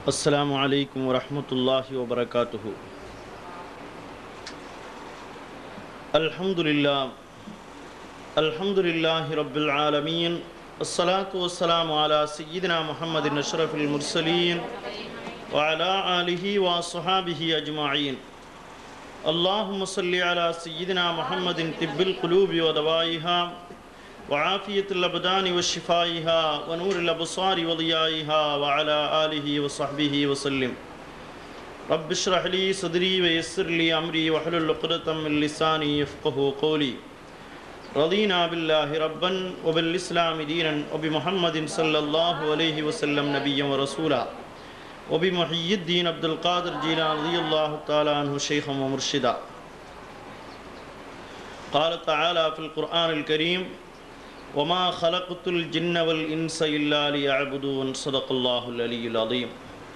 السلام عليكم ورحمة الله وبركاته الحمد لله الحمد لله رب العالمين الصلاة والسلام على سيدنا محمد أشرف المرسلين وعلى آله وصحابه أجمعين اللهم صل على سيدنا محمد طب القلوب ودوائها وعافية الأبدان وشفائها ونور الأبصار وضيائها وعلى آله وصحبه وسلم رب اشرح لي صدري ويسر لي أمري واحلل عقدة من لساني يفقه قولي رضينا بالله ربا وبالإسلام دينا وبمحمد صلى الله عليه وسلم نبيا ورسولا وبمحيي الدين عبد القادر جيلان رضي الله تعالى عنه شيخا ومرشدا قال تعالى في القرآن الكريم وما خلقت الجن والإنس إلا ليعبدون صدق الله العلي العظيم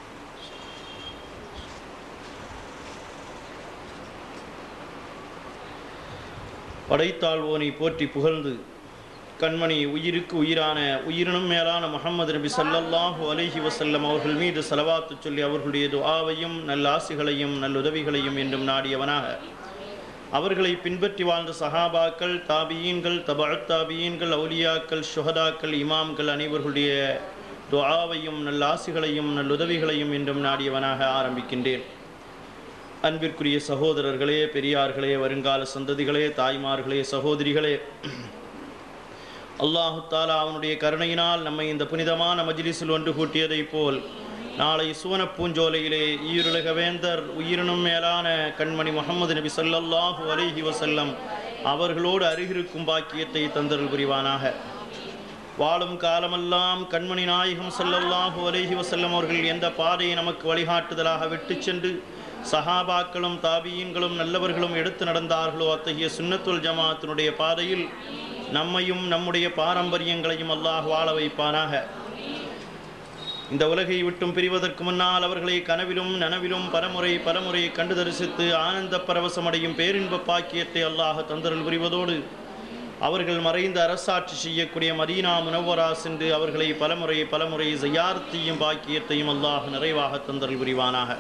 படைத்தாழ்வோனை போற்றி புகழ்ந்து கண்மணி உயிருக்கு உயிரான உயிரினும் மேலான முகமது நபி ஸல்லல்லாஹு அலைஹி வஸல்லம் அவர்கள் மீது செலவாத்து சொல்லி அவர்களுடைய துஆவையும் நல்ல ஆசிகளையும் நல்லுதவிகளையும் என்றும் நாடியவனாக அவர்களை பின்பற்றி வாழ்ந்த சஹாபாக்கள் தாபியீன்கள் தபஅத் தாபியீன்கள் அவுலியாக்கள் சுஹதாக்கள் இமாம்கள் அனைவர்களுடைய துஆவையும் நல்ல ஆசிகளையும் நல்லுதவிகளையும் என்றும் நாடியவனாக ஆரம்பிக்கின்றேன் அன்பிற்குரிய சகோதரர்களே பெரியார்களே வருங்கால சந்ததிகளே தாய்மார்களே சகோதரிகளே அல்லாஹு தாலா அவனுடைய கருணையினால் நம்மை இந்த புனிதமான மஜ்லிஸில் ஒன்று கூட்டியதைப் போல் நாளை சுவன பூஞ்சோலையிலே ஈருலக வேந்தர் உயிரினும் மேலான கண்மணி முகமது நபி ஸல்லல்லாஹு அலைஹி வஸல்லம் அவர்களோடு அருகிருக்கும் பாக்கியத்தை தந்தருள் புரிவானாக வாழும் காலமெல்லாம் கண்மணி நாயகம் ஸல்லல்லாஹு அலைஹி வஸல்லம் அவர்கள் எந்த பாதையை நமக்கு வழிகாட்டுதலாக விட்டு சென்று சஹாபாக்களும் தாபியீன்களும் நல்லவர்களும் எடுத்து நடந்தார்களோ அத்தகைய சுன்னத்துல் ஜமாத்தினுடைய பாதையில் நம்மையும் நம்முடைய பாரம்பரியங்களையும் அல்லாஹ் வாழ வைப்பானாக இந்த உலகை விட்டும் பிரிவதற்கு முன்னால் அவர்களை கனவிலும் நனவிலும் பலமுறை பலமுறை கண்டு தரிசித்து ஆனந்த பரவசமடையும் பேரின்ப பாக்கியத்தை அல்லாஹ் தந்தருள் புரிவதோடு அவர்கள் மறைந்து அரசாட்சி செய்யக்கூடிய மதீனா முனவரா சென்று அவர்களை பலமுறை பலமுறை ஜியார்த்தியும் பாக்கியத்தையும் அல்லாஹ் நிறைவாக தந்தருள் புரிவானாக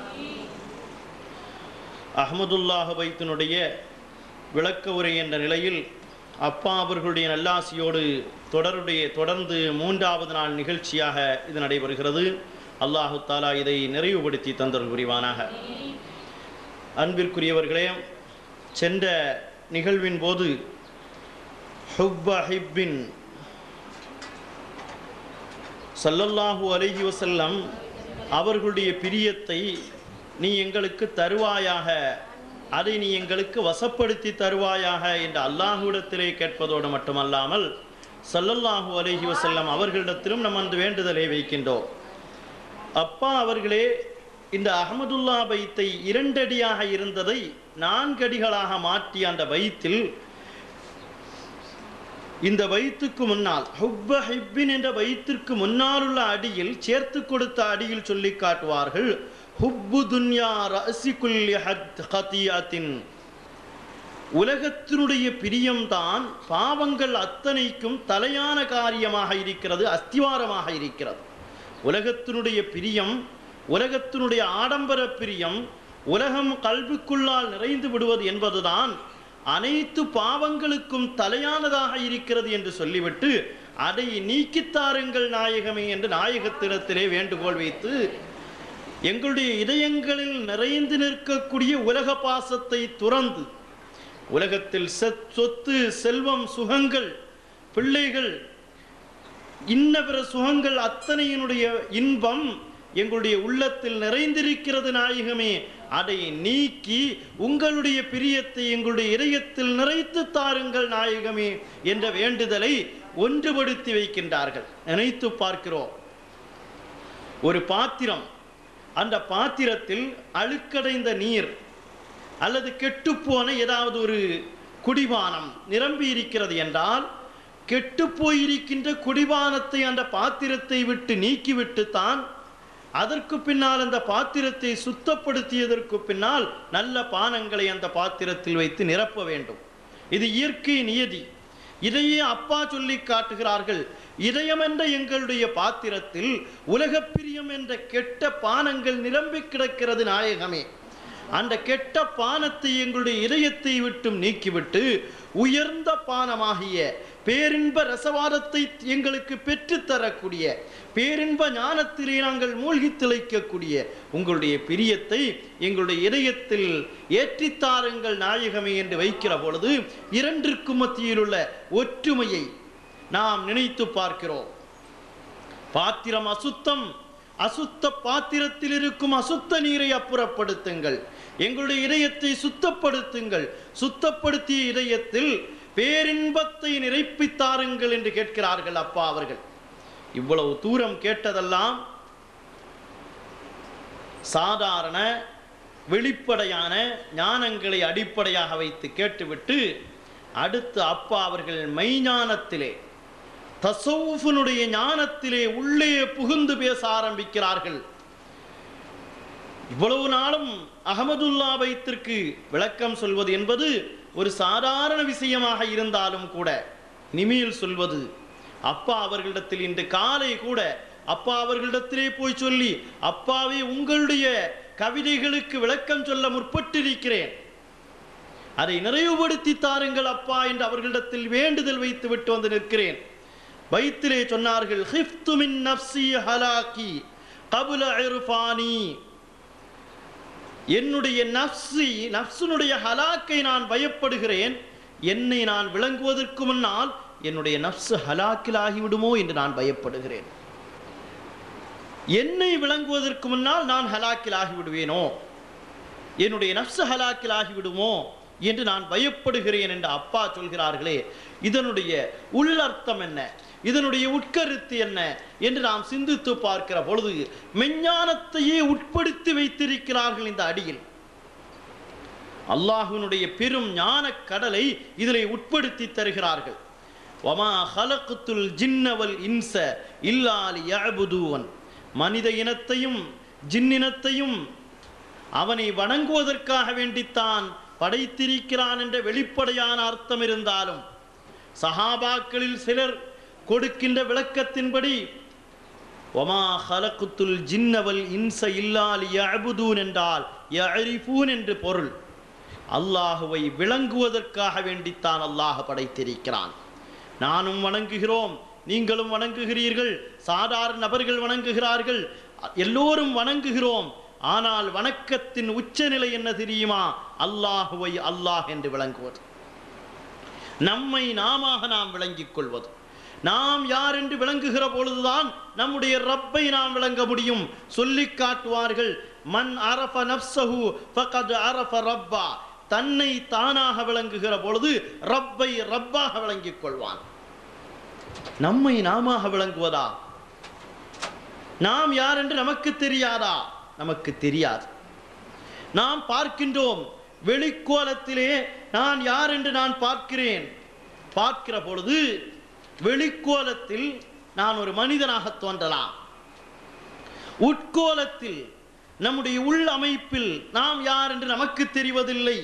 அஹமதுல்லாஹ் வைத்தினுடைய விளக்க உரை என்ற நிலையில் அப்பா அவர்களுடைய நல்லாசியோடு தொடருடைய தொடர்ந்து மூன்றாவது நாள் நிகழ்ச்சியாக இது நடைபெறுகிறது அல்லாஹு தாலா இதை நிறைவுபடுத்தி தந்தல் புரிவானாக அன்பிற்குரியவர்களே சென்ற நிகழ்வின் போது ஹுப்ப ஹிப்பின் சல்லல்லாஹு அலைஹி வசல்லம் அவர்களுடைய பிரியத்தை நீ எங்களுக்கு தருவாயாக அதை நீ எங்களுக்கு வசப்படுத்தி தருவாயாக என்று அல்லாஹுவிடத்திலே கேட்பதோடு மட்டுமல்லாமல் சல்லல்லாஹு அலைஹி வசல்லம் அவர்களிடத்திலும் நம்ம அந்த வேண்டுதலை வைக்கின்றோம் அப்பா அவர்களே இந்த அகமதுல்லா பைத்தை இரண்டடியாக இருந்ததை நான்கடிகளாக மாற்றி அந்த பைத்தில் இந்த வைத்துக்கு முன்னால் ஹுப்ப ஹிப்பின் என்ற வைத்திற்கு முன்னால் உள்ள அடியில் சேர்த்து கொடுத்த அடியில் சொல்லி காட்டுவார்கள் ஹுப்பு துன்யா ரசிகுல்லி ஹத்தியாத்தின் உலகத்தினுடைய பிரியம்தான் பாவங்கள் அத்தனைக்கும் தலையான காரியமாக இருக்கிறது அஸ்திவாரமாக இருக்கிறது உலகத்தினுடைய பிரியம் உலகத்தினுடைய ஆடம்பர பிரியம் உலகம் கல்விக்குள்ளால் நிறைந்து விடுவது என்பதுதான் அனைத்து பாவங்களுக்கும் தலையானதாக இருக்கிறது என்று சொல்லிவிட்டு அதை நீக்கித்தாருங்கள் நாயகமே என்று நாயகத்திடத்திலே வேண்டுகோள் வைத்து எங்களுடைய இதயங்களில் நிறைந்து நிற்கக்கூடிய உலக பாசத்தை துறந்து உலகத்தில் சொத்து செல்வம் சுகங்கள் பிள்ளைகள் இன்ன பிற சுகங்கள் அத்தனையினுடைய இன்பம் எங்களுடைய உள்ளத்தில் நிறைந்திருக்கிறது நாயகமே அதை நீக்கி உங்களுடைய பிரியத்தை எங்களுடைய இதயத்தில் நிறைத்து தாருங்கள் நாயகமே என்ற வேண்டுதலை ஒன்றுபடுத்தி வைக்கின்றார்கள் நினைத்து பார்க்கிறோம் ஒரு பாத்திரம் அந்த பாத்திரத்தில் அழுக்கடைந்த நீர் அல்லது கெட்டுப்போன ஏதாவது ஒரு குடிபானம் நிரம்பி இருக்கிறது என்றால் கெட்டு போயிருக்கின்ற குடிபானத்தை அந்த பாத்திரத்தை விட்டு நீக்கிவிட்டு தான் அதற்கு பின்னால் அந்த பாத்திரத்தை சுத்தப்படுத்தியதற்கு பின்னால் நல்ல பானங்களை அந்த பாத்திரத்தில் வைத்து நிரப்ப வேண்டும் இது இயற்கை நியதி இதையே அப்பா சொல்லி காட்டுகிறார்கள் இதயம் என்ற எங்களுடைய பாத்திரத்தில் உலகப் பிரியம் என்ற கெட்ட பானங்கள் நிரம்பி கிடக்கிறது நாயகமே அந்த கெட்ட பானத்தை எங்களுடைய இதயத்தை விட்டும் நீக்கிவிட்டு உயர்ந்த பானமாகிய பேரின்ப ரசவாதத்தை எங்களுக்கு பெற்றுத்தரக்கூடிய பேரின்ப ஞானத்திலே நாங்கள் மூழ்கி திளைக்கக்கூடிய உங்களுடைய பிரியத்தை எங்களுடைய இதயத்தில் ஏற்றித்தாருங்கள் நாயகமே என்று வைக்கிற பொழுது இரண்டிற்கும் மத்தியில் உள்ள ஒற்றுமையை நாம் நினைத்து பார்க்கிறோம் பாத்திரம் அசுத்தம் அசுத்த பாத்திரத்தில் இருக்கும் அசுத்த நீரை அப்புறப்படுத்துங்கள் எங்களுடைய இதயத்தை சுத்தப்படுத்துங்கள் சுத்தப்படுத்திய இதயத்தில் பேரின்பத்தை நிறைப்பித்தாருங்கள் என்று கேட்கிறார்கள் அப்பா அவர்கள் இவ்வளவு தூரம் கேட்டதெல்லாம் சாதாரண வெளிப்படையான ஞானங்களை அடிப்படையாக வைத்து கேட்டுவிட்டு அடுத்து அப்பா அவர்கள் மைஞானத்திலே தசவுஃபனுடைய ஞானத்திலே உள்ளே புகுந்து பேச ஆரம்பிக்கிறார்கள் இவ்வளவு நாளும் அகமதுல்லா பைத்திற்கு விளக்கம் சொல்வது என்பது ஒரு சாதாரண விஷயமாக இருந்தாலும் கூட நிமியில் சொல்வது அப்பா அவர்களிடத்தில் இன்று காலை கூட அப்பா அவர்களிடத்திலே போய் சொல்லி அப்பாவே உங்களுடைய கவிதைகளுக்கு விளக்கம் சொல்ல முற்பட்டிருக்கிறேன் அதை நிறைவுபடுத்தி தாருங்கள் அப்பா என்று அவர்களிடத்தில் வேண்டுதல் வைத்து விட்டு வந்து நிற்கிறேன் வைத்திலே சொன்னார்கள் "ஹிஃப்து மின் நஃப்ஸி ஹலாக்கி கபுல இர்ஃபானி என்னுடைய நஃப்ஸி நஃப்ஸுனுடைய ஹலாக்கை நான் பயப்படுகிறேன் என்னை நான் விளங்குவதற்கு முன்னால் என்னுடைய நஃப்ஸு ஹலாக்கில் ஆகிவிடுமோ என்று நான் பயப்படுகிறேன் என்னை விளங்குவதற்கு முன்னால் நான் ஹலாக்கில் ஆகிவிடுவேனோ என்னுடைய நஃப்ஸு ஹலாக்கில் ஆகிவிடுமோ என்று நான் பயப்படுகிறேன் என்று அப்பா சொல்கிறார்களே இதனுடைய உள்ளர்த்தம் என்ன இதனுடைய உட்கருத்து என்ன என்று நாம் சிந்தித்து பார்க்கிற பொழுது மெஞ்ஞானத்தையே உட்படுத்தி வைத்திருக்கிறார்கள் இந்த அடியில் அல்லாஹ்வினுடைய பெரும் ஞான கடலை இதிலே உட்படுத்தி தருகிறார்கள் வமா ஹலக்குத்துல் ஜின்னவல் இன்ச இல்லாலி யஅபுதூன் மனித இனத்தையும் ஜின்னினத்தையும் அவனை வணங்குவதற்காக வேண்டித்தான் படைத்திருக்கிறான் என்ற வெளிப்படையான அர்த்தம் இருந்தாலும் சஹாபாக்களில் சிலர் கொடுக்கின்ற விளக்கத்தின்படி ஒமா ஹலக்குத்துல் ஜின்னவல் இன்ச இல்லால் யஅபுதூன் என்றால் யஅரிஃபூன் என்று பொருள் அல்லாஹுவை விளங்குவதற்காக வேண்டித்தான் அல்லாஹ் படைத்திருக்கிறான் நானும் வணங்குகிறோம் நீங்களும் வணங்குகிறீர்கள் சாதாரண நபர்கள் வணங்குகிறார்கள் எல்லோரும் வணங்குகிறோம் ஆனால் வணக்கத்தின் உச்சநிலை என்ன தெரியுமா அல்லாஹுவை அல்லாஹ் என்று விளங்குவது நம்மை நாம நாம் விளங்கிக் கொள்வது நாம் யார் என்று விளங்குகிற பொழுதுதான் நம்முடைய ரப்பை நாம் விளங்க முடியும் சொல்லி காட்டுவார்கள் மன் அரஃப நப்சஹு ஃபகத் அரஃப ரப்பா தன்னை தானாக விளங்குகிற பொழுது ரப்பை ரப்பாக விளங்கிக் கொள்வான் நம்மை நாம விளங்குவதா நாம் யார் என்று நமக்கு தெரியாதா நமக்கு தெரியாது நாம் பார்க்கின்றோம் வெளிக்கோலத்திலே நான் யார் என்று நான் பார்க்கிறேன் பார்க்கிற பொழுது வெளிக்கோலத்தில் நான் ஒரு மனிதனாக தோன்றலாம் உட்கோலத்தில் நம்முடைய உள் அமைப்பில் நாம் யார் என்று நமக்கு தெரிவதில்லை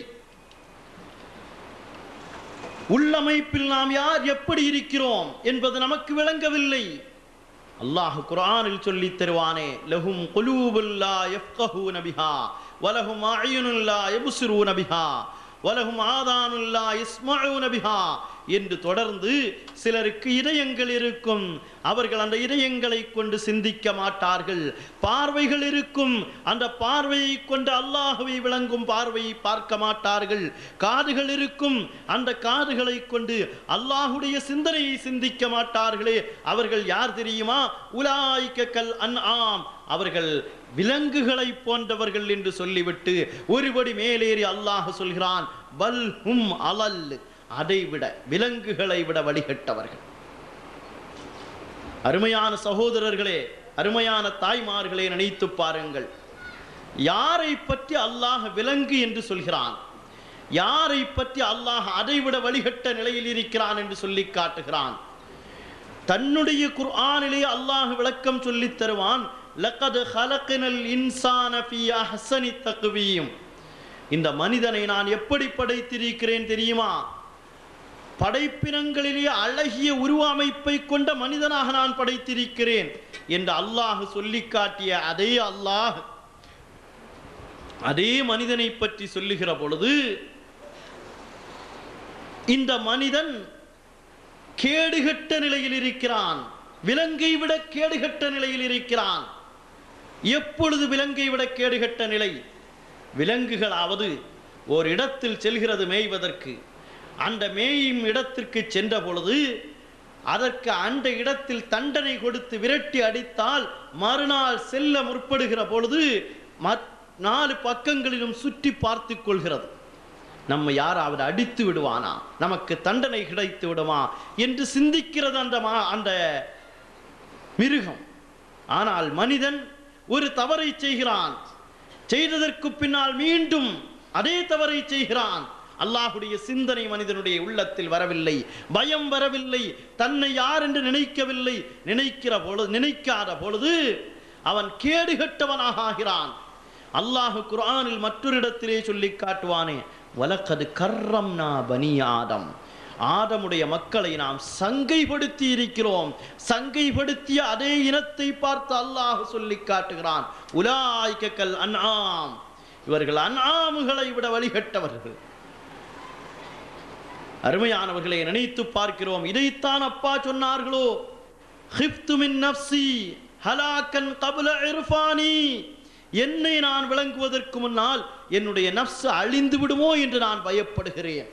உள்ளமைப்பில் நாம் யார் எப்படி இருக்கிறோம் என்பது நமக்கு விளங்கவில்லை அல்லாஹ் குர்ஆனில் சொல்லி தருவானே லஹும் குலூபுல்லா யஃப்கஹூன பிஹா வலஹும் அயுனுல்லா யபுசிரூன பிஹா வலஹும் ஆதானுல்லா இஸ்மஊன பிஹா என்று தொடர்ந்து சிலருக்கு இதயங்கள் இருக்கும் அவர்கள் அந்த இதயங்களை கொண்டு சிந்திக்க மாட்டார்கள் பார்வைகள் இருக்கும் அந்த பார்வையை கொண்டு அல்லாஹுவை விளங்கும் பார்வையை பார்க்க மாட்டார்கள் காதுகள் இருக்கும் அந்த காதுகளை கொண்டு அல்லாஹுடைய சிந்தனையை சிந்திக்க மாட்டார்களே அவர்கள் யார் தெரியுமா உலாய்க்க கல் அன் ஆம் அவர்கள் விலங்குகளை போன்றவர்கள் என்று சொல்லிவிட்டு ஒருபடி மேலேறி அல்லாஹ் சொல்கிறான் பல் ஹும் அலல் அதை விட விலங்குகளை விட வழிகட்டவர்கள் அருமையான சகோதரர்களே அருமையான தாய்மார்களே நினைத்து பாருங்கள் யாரை பற்றி அல்லாஹ் விலங்கு என்று சொல்கிறான் யாரை பற்றி அல்லாஹ் அதைவிட வழிகட்ட நிலையில் இருக்கிறான் என்று சொல்லி காட்டுகிறான் தன்னுடைய குர்ஆனிலே அல்லாஹ் விளக்கம் சொல்லித் தருவான் லக்கது ஹலக்கினல் இன்சான ஃபீ அஹ்சனி தக்வீம் இந்த மனிதனை நான் எப்படி படைத்திருக்கிறேன் தெரியுமா படைப்பினங்களிலே அழகிய உருவ அமைப்பை கொண்ட மனிதனாக நான் படைத்திருக்கிறேன் என்று அல்லாஹ் சொல்லி காட்டிய அதே அல்லாஹ் அதே மனிதனை பற்றி சொல்லுகிற பொழுது இந்த மனிதன் கேடுகட்ட நிலையில் இருக்கிறான் விலங்கை விட கேடுகட்ட நிலையில் இருக்கிறான் எப்பொழுது விலங்கை விட கேடுகட்ட நிலை விலங்குகளாவது ஓர் இடத்தில் செல்கிறது மேய்வதற்கு அந்த மேயும் இடத்திற்கு சென்ற பொழுது அதற்கு அந்த இடத்தில் தண்டனை கொடுத்து விரட்டி அடித்தால் மறுநாள் செல்ல முற்படுகிற பொழுது மத்- நாலு பக்கங்களிலும் சுற்றி பார்த்து கொள்கிறது நம்ம யாராவது அடித்து விடுவானா நமக்கு தண்டனை கிடைத்து விடுமா என்று சிந்திக்கிறது அந்த மா- அந்த மிருகம் ஆனால் மனிதன் ஒரு தவறை செய்கிறான் செய்ததற்கு பின்னால் மீண்டும் அதே தவறை செய்கிறான் அல்லாஹுடைய சிந்தனை மனிதனுடைய உள்ளத்தில் வரவில்லை பயம் வரவில்லை தன்னை யார் என்று நினைக்கவில்லை நினைக்கிற பொழுது நினைக்காத பொழுது அவன் கேடுகட்டவனாக ஆகிறான் அல்லாஹ் குர்ஆனில் மற்றொரு இடத்திலே சொல்லி காட்டுவானே வலக்கது கர்ரம்னா பனி ஆதம் ஆதமுடைய மக்களை நாம் சங்கைப்படுத்தி இருக்கிறோம் சங்கைப்படுத்திய அதே இனத்தை பார்த்து அல்லாஹ் சொல்லி காட்டுகிறான் உலாய்க்கல் அன்ஆம் இவர்கள் அன்ஆமுகளை விட வழிகட்டவர்கள் அருமையானவர்களை நினைத்து பார்க்கிறோம் இதைத்தான் அப்பா சொன்னார்களோ ஹிப்து மின் நஃப்சி ஹலாக்கன் கபுல இர்ஃபானி என்னை நான் விளங்குவதற்கு முன்னால் என்னுடைய நஃப்ஸ் அழிந்து விடுமோ என்று நான் பயப்படுகிறேன்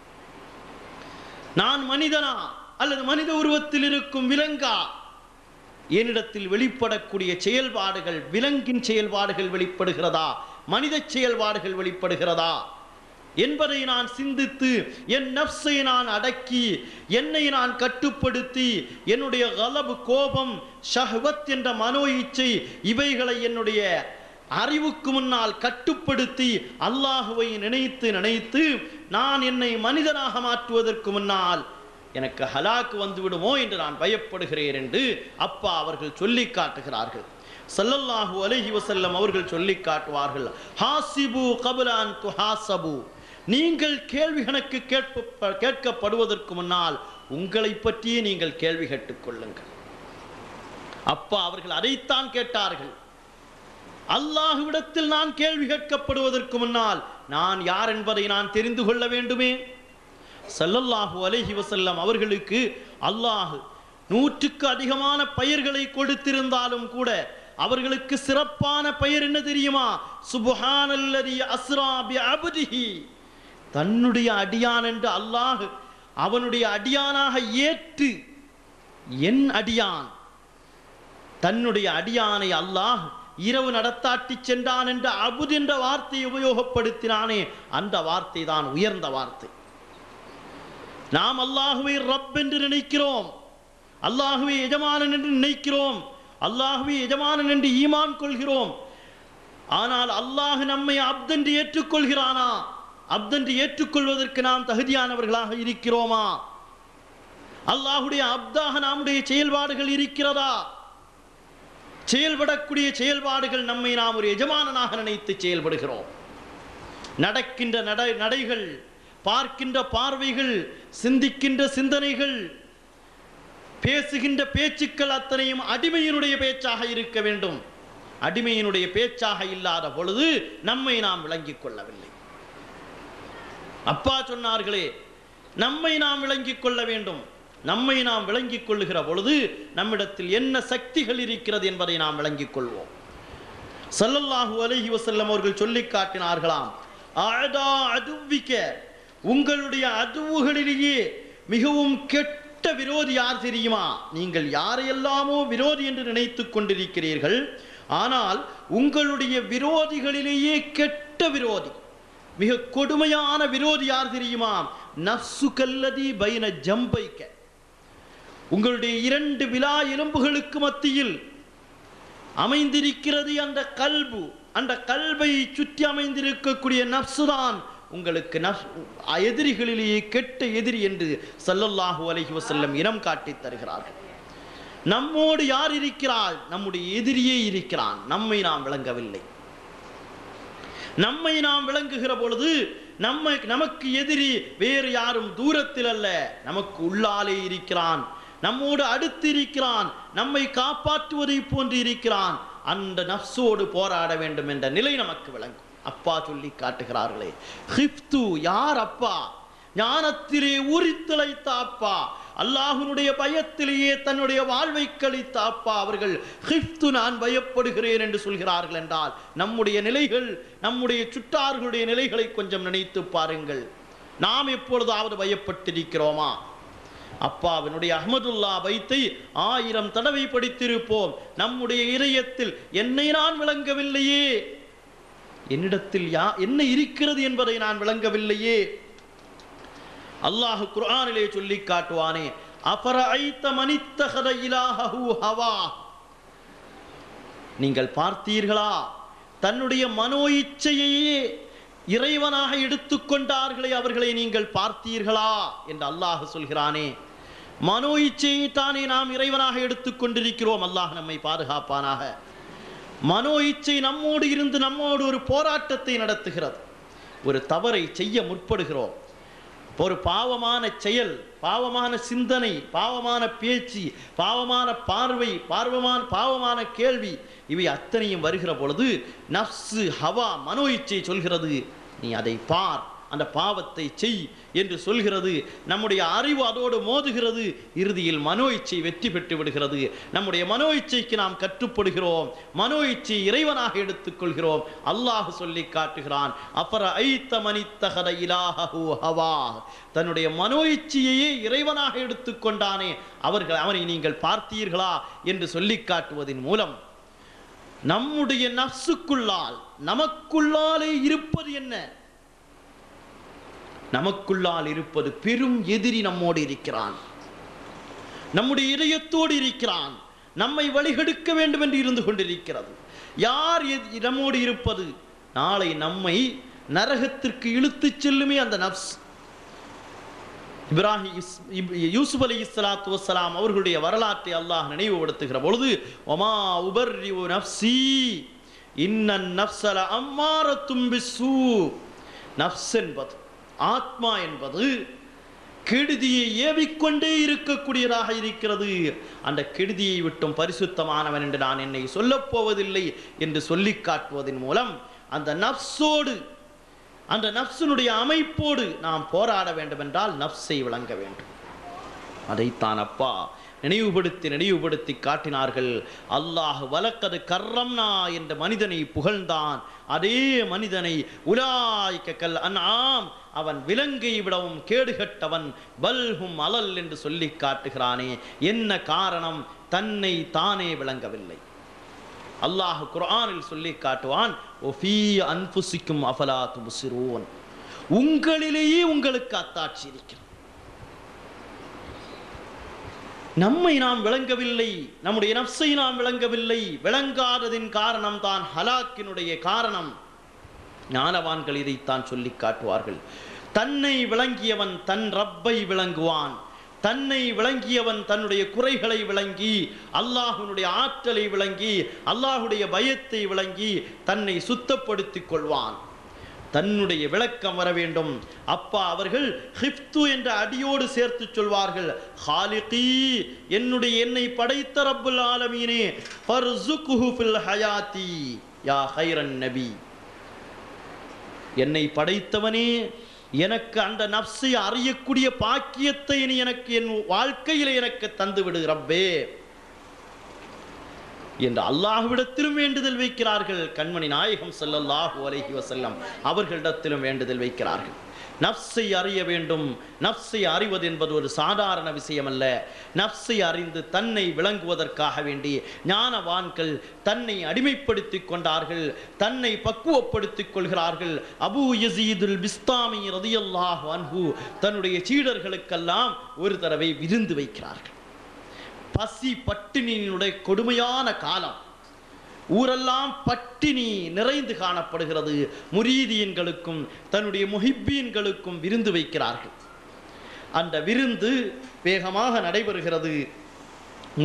நான் மனிதனா அல்லது மனித உருவத்தில் இருக்கும் விலங்கா என்னிடத்தில் வெளிப்படக்கூடிய செயல்பாடுகள் விலங்கின் செயல்பாடுகள் வெளிப்படுகிறதா மனித செயல்பாடுகள் வெளிப்படுகிறதா என்பதை நான் சிந்தித்து என் நப்சை நான் அடக்கி என்னை நான் கட்டுப்படுத்தி என்னுடைய கலபு கோபம் ஷஹ்வத் என்ற மனோ இச்சை இவைகளை என்னுடைய அறிவுக்கு முன்னால் கட்டுப்படுத்தி அல்லாஹுவை நினைத்து நினைத்து நான் என்னை மனிதனாக மாற்றுவதற்கு முன்னால் எனக்கு ஹலாக்கு வந்து விடுமோ என்று நான் பயப்படுகிறேன் என்று அப்பா அவர்கள் சொல்லி காட்டுகிறார்கள் ஸல்லல்லாஹு அலைஹி வஸல்லம் அவர்கள் சொல்லி காட்டுவார்கள் ஹாசிபு கபலான் துஹாசபு நீங்கள் கேள்வி கணக்கு கேட்ப கேட்கப்படுவதற்கு முன்னால் உங்களை பற்றியே நீங்கள் கேள்வி கேட்டுக் கொள்ளுங்கள் அப்பா அவர்கள் அதைத்தான் கேட்டார்கள் அல்லாஹ்விடத்தில் நான் கேள்வி கேட்கப்படுவதற்கு முன்னால் நான் யார் என்பதை நான் தெரிந்து கொள்ள வேண்டுமே ஸல்லல்லாஹு அலைஹி வஸல்லம் அவர்களுக்கு அல்லாஹ் நூற்றுக்கு அதிகமான பெயர்களை கொடுத்திருந்தாலும் கூட அவர்களுக்கு சிறப்பான பெயர் என்ன தெரியுமா சுப்ஹானல்லதி அஸ்ரா பி அப்திஹி தன்னுடைய அடியான் என்று அல்லாஹ் அவனுடைய அடியானாக ஏற்று என் அடியான் தன்னுடைய அடியானை அல்லாஹ் இரவு நடத்தாட்டி சென்றான் என்ற அபுத் என்ற வார்த்தையை உபயோகப்படுத்தினானே அந்த வார்த்தை தான் உயர்ந்த வார்த்தை நாம் அல்லாஹுவை ரப் என்று நினைக்கிறோம் அல்லாஹுவை எஜமானன் என்று நினைக்கிறோம் அல்லாஹுவை எஜமானன் என்று ஈமான் கொள்கிறோம் ஆனால் அல்லாஹ் நம்மை அப்தென்று ஏற்றுக்கொள்கிறானா அப்தென்று ஏற்றுக்கொள்வதற்கு நாம் தகுதியானவர்களாக இருக்கிறோமா அல்லாஹுடைய அப்தாக நம்முடைய செயல்பாடுகள் இருக்கிறதா செயல்படக்கூடிய செயல்பாடுகள் நம்மை நாம் ஒரு எஜமானனாக நினைத்து செயல்படுகிறோம் நடக்கின்ற நடை நடைகள் பார்க்கின்ற பார்வைகள் சிந்திக்கின்ற சிந்தனைகள் பேசுகின்ற பேச்சுக்கள் அத்தனையும் அடிமையினுடைய பேச்சாக இருக்க வேண்டும் அடிமையினுடைய பேச்சாக இல்லாத பொழுது நம்மை நாம் விளங்கிக் கொள்ளவில்லை அப்பா சொன்னார்களே நம்மை நாம் விளங்கிக் கொள்ள வேண்டும் நம்மை நாம் விளங்கிக் கொள்ளுகிற பொழுது நம்மிடத்தில் என்ன சக்திகள் இருக்கிறது என்பதை நாம் விளங்கிக் கொள்வோம் ஸல்லல்லாஹு அலைஹி வஸல்லம் அவர்கள் சொல்லி காட்டினார்களாம் அஅதா அதுவிக்க உங்களுடைய அதுவுகளிலேயே மிகவும் கெட்ட விரோதி யார் தெரியுமா நீங்கள் யாரையெல்லாமோ விரோதி என்று நினைத்துக் கொண்டிருக்கிறீர்கள் ஆனால் உங்களுடைய விரோதிகளிலேயே கெட்ட விரோதி மிக கொடுமையான விரோதி யார் தெரியுமா நப்சு கல்லதி பைன ஜம்பைக்க உங்களுடைய இரண்டு விலா எலும்புகளுக்கு மத்தியில் அமைந்திருக்கிறது அந்த கல்பு அந்த கல்வை சுற்றி அமைந்திருக்கக்கூடிய நப்சுதான் உங்களுக்கு நஃப் எதிரிகளிலேயே கெட்ட எதிரி என்று ஸல்லல்லாஹு அலைஹி வஸல்லம் இனம் காட்டித் தருகிறார்கள் நம்மோடு யார் இருக்கிறாள் நம்முடைய எதிரியே இருக்கிறான் நம்மை நாம் விளங்கவில்லை நம்மை நாம் விளங்குகிற பொழுது நம்ம நமக்கு எதிரி வேறு யாரும் தூரத்தில் அல்ல நமக்கு உள்ளாலே இருக்கிறான் நம்மோடு அடுத்து இருக்கிறான் நம்மை காப்பாற்றுவதை போன்று இருக்கிறான் அந்த நப்சோடு போராட வேண்டும் என்ற நிலை நமக்கு விளங்கும் அப்பா சொல்லி காட்டுகிறார்களே ஹிப்து யார் அப்பா ஞானத்திலே உரித்தலைத்த அப்பா அல்லாஹ்வுடைய பயத்திலேயே தன்னுடைய வாழ்வை கழித்த அப்பா அவர்கள் ஹிப்து நான் பயப்படுகிறேன் என்று சொல்கிறார்கள் என்றால் நம்முடைய நிலைகள் நம்முடைய சுட்டார்களுடைய நிலைகளை கொஞ்சம் நினைத்து பாருங்கள் நாம் எப்பொழுதாவது பயப்பட்டிருக்கிறோமா அப்பாவினுடைய அஹ்மதுல்லா வைத்தை ஆயிரம் தடவை படித்திருப்போம் நம்முடைய இதயத்தில் என்னை நான் விளங்கவில்லையே என்னிடத்தில் யா என்ன இருக்கிறது என்பதை நான் விளங்கவில்லையே அல்லாஹ் குர்ஆனிலே சொல்லி காட்டுவானே அபரஐத்த மனித்தகத இலாஹு ஹவா நீங்கள் பார்த்தீர்களா தன்னுடைய மனோ இச்சையையே இறைவனாக எடுத்துக்கொண்டார்களே அவர்களை நீங்கள் பார்த்தீர்களா என்று அல்லாஹ் சொல்கிறானே மனோ இச்சையை தானே நாம் இறைவனாக எடுத்துக்கொண்டிருக்கிறோம் அல்லாஹ் நம்மை பாதுகாப்பானாக மனோ இச்சை நம்மோடு இருந்து நம்மோடு ஒரு போராட்டத்தை நடத்துகிறது ஒரு தவறை செய்ய முற்படுகிறோம் ஒரு பாவமான செயல் பாவமான சிந்தனை பாவமான பேச்சு பாவமான பார்வை பார்வமான பாவமான கேள்வி இவை அத்தனையும் வருகிற பொழுது நஃப்ஸு ஹவா மனோ இச்சை சொல்கிறது நீ அதை பார் அந்த பாவத்தை செய் என்று சொல்கிறது நம்முடைய அறிவு அதோடு மோதுகிறது இறுதியில் மனோ இச்சை வெற்றி பெற்று விடுகிறது நம்முடைய மனோ இச்சைக்கு நாம் கட்டுப்படுகிறோம் மனோ இச்சை இறைவனாக எடுத்துக்கொள்கிறோம் அல்லாஹ் சொல்லி காட்டுகிறான் அபர ஐத்த மனித்தகத இலாஹு ஹவா தன்னுடைய மனோ இச்சையையே இறைவனாக எடுத்துக்கொண்டானே அவர்கள் அவனை நீங்கள் பார்த்தீர்களா என்று சொல்லி காட்டுவதன் மூலம் நம்முடைய நஃப்சுக்குள்ளால் நமக்குள்ளாலே இருப்பது என்ன நமக்குள்ளால் இருப்பது பெரும் எதிரி நம்மோடு இருக்கிறான் நம்முடைய இதயத்தோடு இருக்கிறான் நம்மை வழிகெடுக்க வேண்டும் என்று இருந்து கொண்டிருக்கிறது யார் எதி- நம்மோடு இருப்பது நாளை நம்மை நரகத்திற்கு இழுத்துச் செல்லுமே அந்த நப்ஸ் இப்ராஹிம் இஸ்- இப்- யூசுப் அலி இஸ்லாத்து வசலாம் அவர்களுடைய வரலாற்றை அல்லாஹ் நினைவுபடுத்துகிற பொழுது ஒமா உபர்ரி நப்சி இன்னன் நப்சல அம்மாரத்தும் பிஸ்ஸூ நப்ஸ் என்பது ஆத்மா என்பது கெடுதியை ஏவிக்கொண்டே இருக்கக்கூடியதாக இருக்கிறது அந்த கெடுதியை விட்டும் பரிசுத்தமானவன் என்று நான் என்னை சொல்லப் போவதில்லை என்று சொல்லிக் காட்டுவதன் மூலம் அந்த நப்சோடு அந்த நப்சினுடைய அமைப்போடு நாம் போராட வேண்டும் என்றால் நப்சை விளங்க வேண்டும் அதைத்தான் அப்பா நினைவுபடுத்தி நினைவுபடுத்தி காட்டினார்கள் அல்லாஹ் வலக்கது கர்ரம்னா என்ற மனிதனை புகழ்ந்தான் அதே மனிதனை உலாய்க்க கல் அன்ஆம் அவன் விலங்கை விடவும் கேடுகட்டவன் பல்ஹும் அலல் என்று சொல்லி காட்டுகிறானே என்ன காரணம் தன்னை தானே விளங்கவில்லை அல்லாஹ் குர்ஆனில் சொல்லி காட்டுவான் ஒஃபீ அன்புசிக்கும் அஃபலா துபுசிரோன் உங்களிலேயே உங்களுக்கு அத்தாட்சி இருக்கிறது நம்மை நாம் விளங்கவில்லை நம்முடைய நப்சை நாம் விளங்கவில்லை விளங்காததின் காரணம் தான் ஹலாக்கினுடைய காரணம் ஞானவான்கள் இதைத்தான் சொல்லி காட்டுவார்கள் தன்னை விளங்கியவன் தன் ரப்பை விளங்குவான் தன்னை விளங்கியவன் தன்னுடைய குறைகளை விளங்கி அல்லாஹ்வினுடைய ஆற்றலை விளங்கி அல்லாஹ்வுடைய பயத்தை விளங்கி தன்னை சுத்தப்படுத்திக் கொள்வான் தன்னுடைய விளக்கம் வர வேண்டும் அப்பா அவர்கள் ஹிப்து என்ற அடியோடு சேர்த்து சொல்வார்கள் ஹாலிகி என்னுடைய என்னை படைத்த ரப்புல் ஆலமீனே ஃபர்சுக்குஹு ஃபில் ஹயாத்தி யா ஹைரன் நபி என்னை படைத்தவனே எனக்கு அந்த நப்சை அறியக்கூடிய பாக்கியத்தை நீ எனக்கு என் வாழ்க்கையில் எனக்கு தந்து விடு ரப்பே என்று அல்லாஹ்விடத்திலும் வேண்டுதல் வைக்கிறார்கள் கண்மணி நாயகம் ஸல்லல்லாஹு அலைஹி வஸல்லம் அவர்களிடத்திலும் வேண்டுதல் வைக்கிறார்கள் நப்சை அறிய வேண்டும் நப்சை அறிவது என்பது ஒரு சாதாரண விஷயம் அல்ல நப்சை அறிந்து தன்னை விளங்குவதற்காக வேண்டி ஞானவான்கள் தன்னை அடிமைப்படுத்திக் கொண்டார்கள் தன்னை பக்குவப்படுத்திக் கொள்கிறார்கள் அபூ யசீதுல் பிஸ்தாமி ரதியல்லாஹு அன்ஹு தன்னுடைய சீடர்களுக்கெல்லாம் ஒரு தடவை விருந்து வைக்கிறார்கள் பசி பட்டினியினுடைய கொடுமையான காலம் ஊரெல்லாம் பட்டினி நிறைந்து காணப்படுகிறது முரீதியன்களுக்கும் தன்னுடைய முஹிப்பீன்களுக்கும் விருந்து வைக்கிறார்கள் அந்த விருந்து வேகமாக நடைபெறுகிறது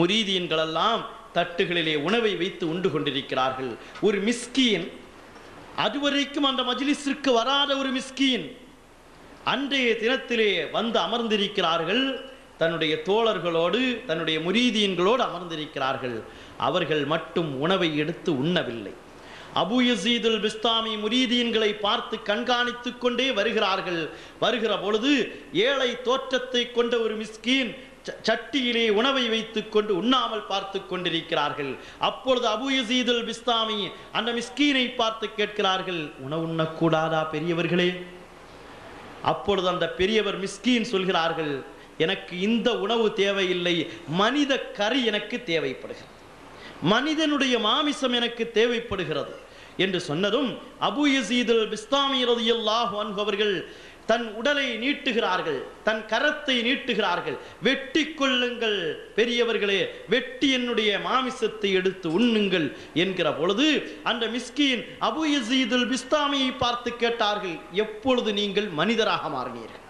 முரீதியன்களெல்லாம் தட்டுகளிலே உணவை வைத்து உண்டு கொண்டிருக்கிறார்கள் ஒரு மிஸ்கீன் அதுவரைக்கும் அந்த மஜ்லிஸிற்கு வராத ஒரு மிஸ்கீன் அன்றைய தினத்திலே வந்து அமர்ந்திருக்கிறார்கள் தன்னுடைய தோழர்களோடு தன்னுடைய முரீதீன்களோடு அமர்ந்திருக்கிறார்கள் அவர்கள் மட்டும் உணவை எடுத்து உண்ணவில்லை அபு யசீதுல் பிஸ்தாமி முரீதீன்களை பார்த்து கண்காணித்துக் கொண்டே வருகிறார்கள் வருகிற பொழுது ஏழை தோற்றத்தை கொண்ட ஒரு மிஸ்கீன் ச- சட்டியிலே உணவை வைத்துக் கொண்டு உண்ணாமல் பார்த்து கொண்டிருக்கிறார்கள் அப்பொழுது அபு யசீதுல் பிஸ்தாமி அந்த மிஸ்கீனை பார்த்து கேட்கிறார்கள் உணவு உண்ணக்கூடாதா பெரியவர்களே அப்பொழுது அந்த பெரியவர் மிஸ்கீன் சொல்கிறார்கள் எனக்கு இந்த உணவு தேவையில்லை மனித கறி எனக்கு தேவைப்படுகிறது மனிதனுடைய மாமிசம் எனக்கு தேவைப்படுகிறது என்று சொன்னதும் அபு யசீதுல் பிஸ்தாமி ரலியல்லாஹு அன்ஹு அவர்கள் தன் உடலை நீட்டுகிறார்கள் தன் கரத்தை நீட்டுகிறார்கள் வெட்டி கொள்ளுங்கள் பெரியவர்களே வெட்டி என்னுடைய மாமிசத்தை எடுத்து உண்ணுங்கள் என்கிற பொழுது அந்த மிஸ்கீன் அபு யசீதுல் பிஸ்தாமியை பார்த்து கேட்டார்கள் எப்பொழுது நீங்கள் மனிதராக மாறினீர்கள்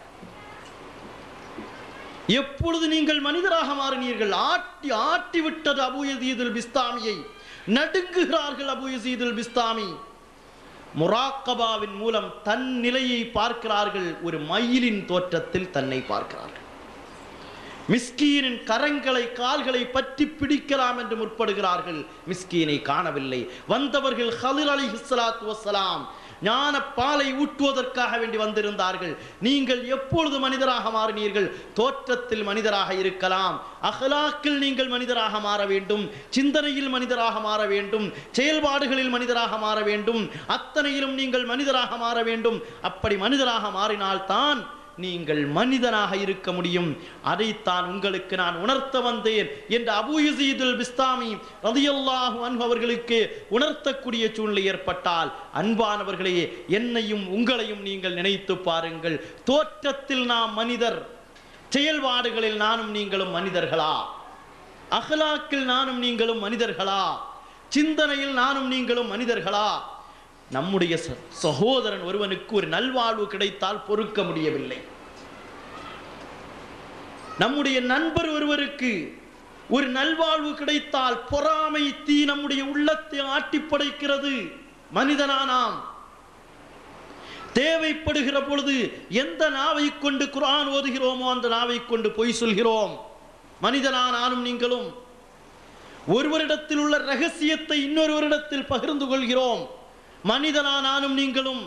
எப்பொழுது நீங்கள் மனிதராக மாறினீர்கள் ஆட்டி ஆட்டி விட்டது அபு யசீதுல் பிஸ்தாமியை நடுங்குகிறார்கள் அபு யசீதுல் பிஸ்தாமி முராக்கபாவின் மூலம் தன் நிலையை பார்க்கிறார்கள் ஒரு மயிலின் தோற்றத்தில் தன்னை பார்க்கிறார்கள் மிஸ்கீனின் கரங்களை கால்களை பற்றி பிடிக்கலாம் என்று முற்படுகிறார்கள் மிஸ்கீனை காணவில்லை வந்தவர்கள் ஹலிர் அலி ஹிஸ்லாத்து வசலாம் ஞான பாலை ஊட்டுவதற்காக வேண்டி வந்திருந்தார்கள் நீங்கள் எப்பொழுது மனிதராக மாறினீர்கள் தோற்றத்தில் மனிதராக இருக்கலாம் அஹ்லாக்கில் நீங்கள் மனிதராக மாற வேண்டும் சிந்தனையில் மனிதராக மாற வேண்டும் செயல்பாடுகளில் மனிதராக மாற வேண்டும் அத்தனையிலும் நீங்கள் மனிதராக மாற வேண்டும் அப்படி மனிதராக மாறினால்தான் நீங்கள் மனிதனாக இருக்க முடியும் அதைத்தான் உங்களுக்கு நான் உணர்த்த வந்தேன் என்று அபூ யசீதுல் பிஸ்தாமி ரலியல்லாஹு அன்ஹு அவர்களுக்கு உணர்த்தக்கூடிய சூழ்நிலை ஏற்பட்டால் அன்பானவர்களே என்னையும் உங்களையும் நீங்கள் நினைத்து பாருங்கள் தோற்றத்தில் நாம் மனிதர் செயல்பாடுகளில் நானும் நீங்களும் மனிதர்களா அகலாக்கில் நானும் நீங்களும் மனிதர்களா சிந்தனையில் நானும் நீங்களும் மனிதர்களா நம்முடைய ச- சகோதரன் ஒருவனுக்கு ஒரு நல்வாழ்வு கிடைத்தால் பொறுக்க முடியவில்லை நம்முடைய நண்பர் ஒருவருக்கு ஒரு நல்வாழ்வு கிடைத்தால் பொறாமை தீ நம்முடைய உள்ளத்தை ஆட்டி படைக்கிறது மனிதனா நாம் தேவைப்படுகிற பொழுது எந்த நாவை கொண்டு குர்ஆன் ஓதுகிறோமோ அந்த நாவை கொண்டு பொய் சொல்கிறோம் மனிதனா நானும் நீங்களும் ஒருவரிடத்தில் உள்ள ரகசியத்தை இன்னொருவரிடத்தில் பகிர்ந்து கொள்கிறோம் மனிதனா நானும் நீங்களும்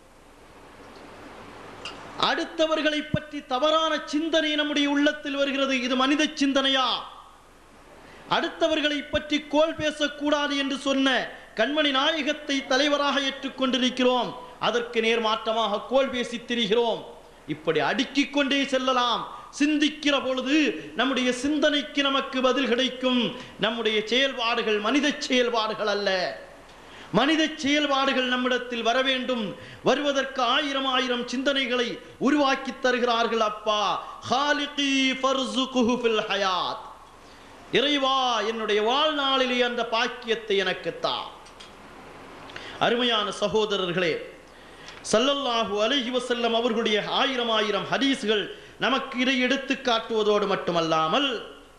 அடுத்தவர்களை பற்றி தவறான சிந்தனை நம்முடைய உள்ளத்தில் வருகிறது இது மனித சிந்தனையா அடுத்தவர்களை பற்றி கோல் பேசக்கூடாது என்று சொன்ன கண்மணி நாயகத்தை தலைவராக ஏற்றுக்கொண்டிருக்கிறோம் அதற்கு நேர்மாற்றமாக கோல் பேசி திரிகிறோம் இப்படி அடுக்கிக் கொண்டே செல்லலாம் சிந்திக்கிற பொழுது நம்முடைய சிந்தனைக்கு நமக்கு பதில் கிடைக்கும் நம்முடைய செயல்பாடுகள் மனித செயல்பாடுகள் அல்ல மனித செயல்பாடுகள் நம்மிடத்தில் வர வேண்டும் வருவதற்கு ஆயிரம் ஆயிரம் சிந்தனைகளை உருவாக்கி தருகிறார்கள் அப்பா ஹாலிகி ஃபர்சுகுஹு ஃபில் ஹயாத் இறைவா என்னுடைய வாழ்நாளிலே அந்த பாக்கியத்தை எனக்கு தா அருமையான சகோதரர்களே ஸல்லல்லாஹு அலைஹி வஸல்லம் அவர்களுடைய ஆயிரம் ஆயிரம் ஹதீஸ்கள் நமக்கு இதை எடுத்து காட்டுவதோடு மட்டுமல்லாமல்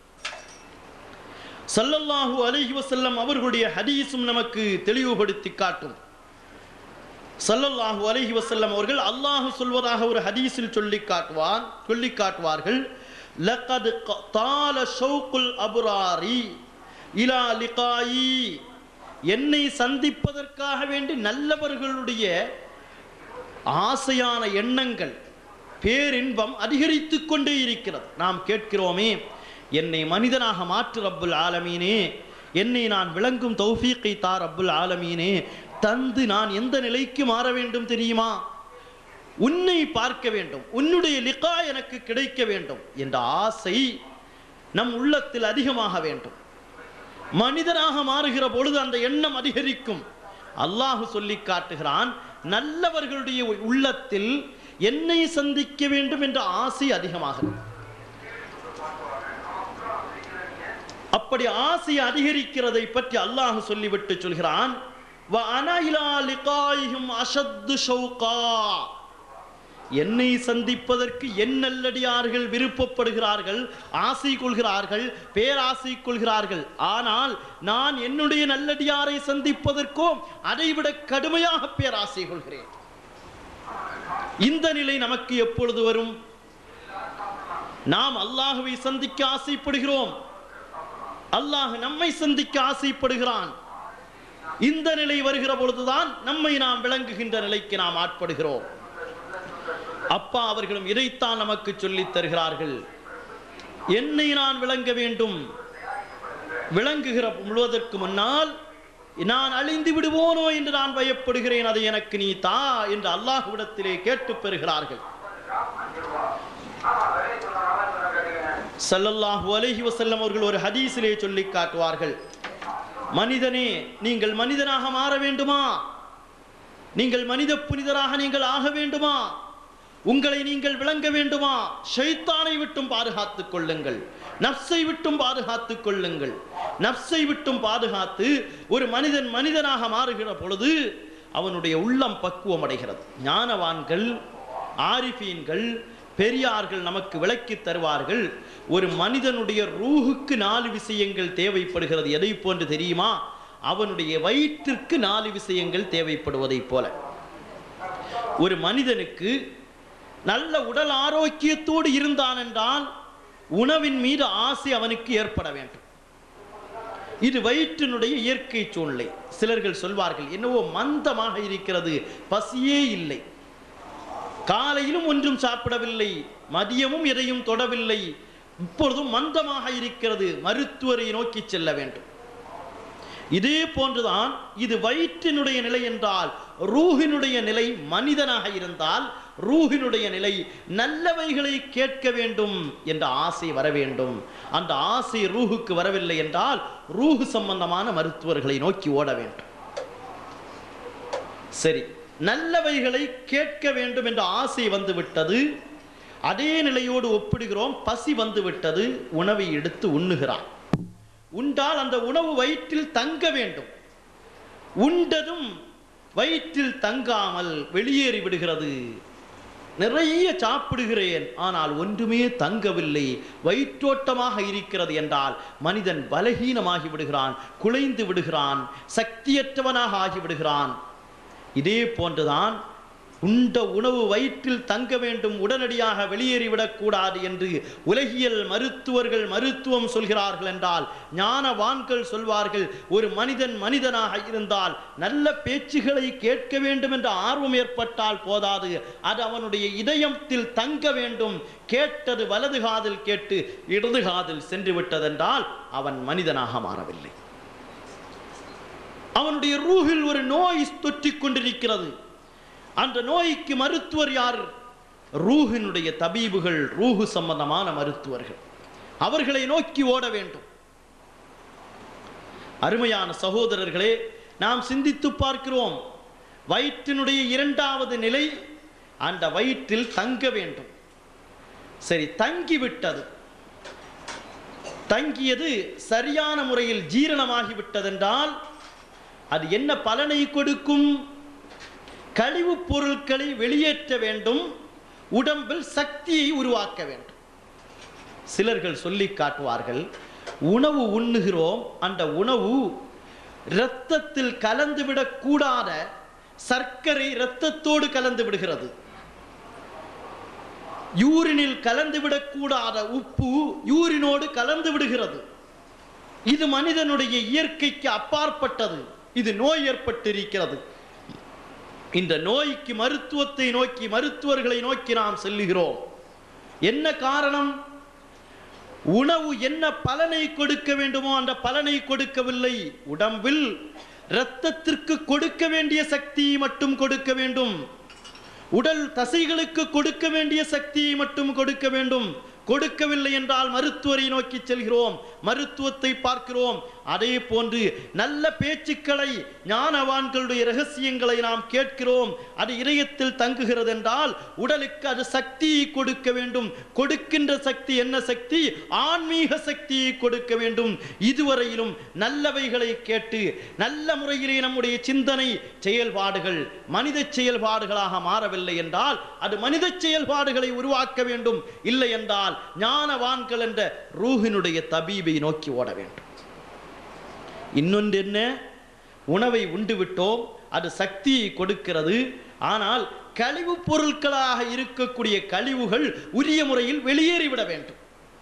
ஸல்லல்லாஹு அலைஹி வஸல்லம் அவர்களுடைய ஹதீஸும் நமக்கு தெளிவுபடுத்தி காட்டும் ஸல்லல்லாஹு அலைஹி வஸல்லம் அவர்கள் அல்லாஹ் சொல்வதாக ஒரு ஹதீஸில் சொல்லி காட்டுவார் சொல்லி காட்டுவார்கள் லகத் க- தால ஷௌகுல் அபுராரி இலா லிகாயி என்னை சந்திப்பதற்காக வேண்டி நல்லவர்களுடைய ஆசையான எண்ணங்கள் பேரின்பம் அதிகரித்துக் கொண்டே இருக்கிறது நாம் கேட்கிறோமே என்னை மனிதனாக மாற்று ரப்புல் ஆலமீனே என்னை நான் விளங்கும் தௌஃபீக்கை தா ரப்புல் ஆலமீனே தந்து நான் எந்த நிலைக்கு மாற வேண்டும் தெரியுமா உன்னை பார்க்க வேண்டும் உன்னுடைய லிகா எனக்கு கிடைக்க வேண்டும் என்ற ஆசை நம் உள்ளத்தில் அதிகமாக வேண்டும் மனிதனாக மாறுகிற பொழுது அந்த எண்ணம் அதிகரிக்கும் அல்லாஹ் சொல்லி காட்டுகிறான் நல்லவர்களுடைய உள்ளத்தில் என்னை சந்திக்க வேண்டும் என்ற ஆசை அதிகமாகிறது அப்படி ஆசை அதிகரிக்கிறதை பற்றி அல்லாஹ் சொல்லிவிட்டு சொல்கிறான் "வ அன இலா லிகாயிஹிம் அஷத்து ஷௌகா." என்னை சந்திப்பதற்கு என் நல்லடியார்கள் விருப்பப்படுகிறார்கள் ஆசை கொள்கிறார்கள் பேராசை கொள்கிறார்கள் ஆனால் நான் என்னுடைய நல்லடியாரை சந்திப்பதற்கோ அதைவிட கடுமையாக பேராசை கொள்கிறேன் இந்த நிலை நமக்கு எப்பொழுது வரும் நாம் அல்லாஹுவை சந்திக்க ஆசைப்படுகிறோம் அல்லாஹ் நம்மை சந்திக்க ஆசைப்படுகிறான் இந்த நிலை வருகிற பொழுதுதான் நம்மை நாம் விளங்குகின்ற நிலைக்கு நாம் ஆட்படுகிறோம் அப்பா அவர்களும் இதைத்தான் நமக்கு சொல்லித் தருகிறார்கள் என்னை நான் விளங்க வேண்டும் விளங்குகிற முழுவதற்கு முன்னால் நான் அழிந்து விடுவோனோ என்று நான் பயப்படுகிறேன் அதை எனக்கு நீ தா என்று அல்லாஹ்விடத்திலே கேட்டு பெறுகிறார்கள் ஸல்லல்லாஹு அலைஹி வஸல்லம் அவர்கள் ஒரு ஹதீஸிலே சொல்லி காட்டுவார்கள் மனிதனே நீங்கள் மனிதனாக மாற வேண்டுமா நீங்கள் மனித புனிதராக நீங்கள் ஆக வேண்டுமா உங்களை நீங்கள் விளங்க வேண்டுமா ஷைத்தானை விட்டும் பாதுகாத்துக் கொள்ளுங்கள் நப்சை விட்டும் பாதுகாத்துக் கொள்ளுங்கள் நப்சை விட்டும் பாதுகாத்து ஒரு மனிதன் மனிதனாக மாறுகிற பொழுது அவனுடைய உள்ளம் பக்குவம் அடைகிறது ஞானவான்கள் ஆரிஃபீன்கள் பெரியார்கள் நமக்கு விளக்கி தருவார்கள் ஒரு மனிதனுடைய ரூஹுக்கு நாலு விஷயங்கள் தேவைப்படுகிறது எதை போன்று தெரியுமா அவனுடைய வயிற்றிற்கு நாலு விஷயங்கள் தேவைப்படுவதைப் போல ஒரு மனிதனுக்கு நல்ல உடல் ஆரோக்கியத்தோடு இருந்தான் என்றால் உணவின் மீது ஆசை அவனுக்கு ஏற்பட வேண்டும் இது வயிற்றினுடைய இயற்கை சூழ்நிலை சிலர்கள் சொல்வார்கள் என்னவோ மந்தமாக இருக்கிறது பசியே இல்லை காலையிலும் ஒன்றும் சாப்பிடவில்லை மதியமும் எதையும் தொடவில்லை இப்பொழுதும் மந்தமாக இருக்கிறது மருத்துவரை நோக்கி செல்ல வேண்டும் இதே போன்றுதான் இது வயிற்றினுடைய நிலை என்றால் ரூஹினுடைய நிலை மனிதனாக இருந்தால் ரூஹினுடைய நிலை நல்லவைகளை கேட்க வேண்டும் என்ற ஆசை வர வேண்டும் அந்த ஆசை ரூஹுக்கு வரவில்லை என்றால் ரூஹு சம்பந்தமான மருத்துவர்களை நோக்கி ஓட வேண்டும் சரி நல்லவைகளை கேட்க வேண்டும் என்ற ஆசை வந்து விட்டது அதே நிலையோடு ஒப்பிடுகிறோம் பசி வந்து விட்டது உணவை எடுத்து உண்ணுகிறான் உண்டால் அந்த உணவு வயிற்றில் தங்க வேண்டும் உண்டதும் வயிற்றில் தங்காமல் வெளியேறி விடுகிறது நிறைய சாப்பிடுகிறேன் ஆனால் ஒன்றுமே தங்கவில்லை வயிற்றோட்டமாக இருக்கிறது என்றால் மனிதன் பலகீனமாகி விடுகிறான் குலைந்து விடுகிறான் சக்தியற்றவனாக ஆகிவிடுகிறான் இதே போன்றுதான் உண்ட உணவு வயிற்றில் தங்க வேண்டும் உடனடியாக வெளியேறிவிடக் கூடாது என்று உலகியல் மருத்துவர்கள் மருத்துவம் சொல்கிறார்கள் என்றால் ஞானவான்கள் சொல்வார்கள் ஒரு மனிதன் மனிதனாக இருந்தால் நல்ல பேச்சுகளை கேட்க வேண்டும் என்ற ஆர்வம் ஏற்பட்டால் போதாது அது அவனுடைய இதயத்தில் தங்க வேண்டும் கேட்டது வலது காதில் கேட்டு இடது காதில் சென்று விட்டதென்றால் அவன் மனிதனாக மாறவில்லை அவனுடைய ரூஹில் ஒரு நோய் தொற்றிக் கொண்டிருக்கிறது அந்த நோய்க்கு மருத்துவர் யார் ரூஹினுடைய தபீபுகள் ரூஹு சம்பந்தமான மருத்துவர்கள் அவர்களை நோக்கி ஓட வேண்டும் அருமையான சகோதரர்களே நாம் சிந்தித்து பார்க்கிறோம் வயிற்றினுடைய இரண்டாவது நிலை அந்த வயிற்றில் தங்க வேண்டும் சரி தங்கிவிட்டது தங்கியது சரியான முறையில் ஜீரணமாகி விட்டதென்றால் அது என்ன பலனை கொடுக்கும் கழிவுப் பொருட்களை வெளியேற்ற வேண்டும் உடம்பில் சக்தியை உருவாக்க வேண்டும் சிலர்கள் சொல்லி காட்டுவார்கள் உணவு உண்ணுகிறோம் அந்த உணவு இரத்தத்தில் கலந்துவிடக் கூடாத சர்க்கரை இரத்தத்தோடு கலந்து விடுகிறது யூரினில் கலந்துவிடக் கூடாத உப்பு யூரினோடு கலந்து விடுகிறது இது மனிதனுடைய இயற்கைக்கு அப்பாற்பட்டது இது நோய் ஏற்பட்டிருக்கிறது இந்த நோய்க்கு மருத்துவத்தை நோக்கி மருத்துவர்களை நோக்கி நாம் செல்லுகிறோம் என்ன காரணம் உணவு என்ன பலனை கொடுக்க வேண்டுமோ அந்த பலனை கொடுக்கவில்லை உடம்பில் இரத்தத்திற்கு கொடுக்க வேண்டிய சக்தியை மட்டும் கொடுக்க வேண்டும் உடல் தசைகளுக்கு கொடுக்க வேண்டிய சக்தியை மட்டும் கொடுக்க வேண்டும் கொடுக்கவில்லை என்றால் மருத்துவரை நோக்கி செல்கிறோம் மருத்துவத்தை பார்க்கிறோம் அதே போன்று நல்ல பேச்சுக்களை ஞானவான்களுடைய ரகசியங்களை நாம் கேட்கிறோம் அது இதயத்தில் தங்குகிறது என்றால் உடலுக்கு அது சக்தியை கொடுக்க வேண்டும் கொடுக்கின்ற சக்தி என்ன சக்தி ஆன்மீக சக்தியை கொடுக்க வேண்டும் இதுவரையிலும் நல்லவைகளை கேட்டு நல்ல முறையிலே நம்முடைய சிந்தனை செயல்பாடுகள் மனித செயல்பாடுகளாக மாறவில்லை என்றால் அது மனித செயல்பாடுகளை உருவாக்க வேண்டும் இல்லை என்றால் ஞானவான்கள் என்ற ரூஹினுடைய தபீபை நோக்கி ஓட வேண்டும் இன்னொன்று என்ன உணவை உண்டு விட்டோம் அது சக்தியை கொடுக்கிறது ஆனால் கழிவுப் பொருட்களாக இருக்கக்கூடிய கழிவுகள் உரிய முறையில் வெளியேறிவிட வேண்டும்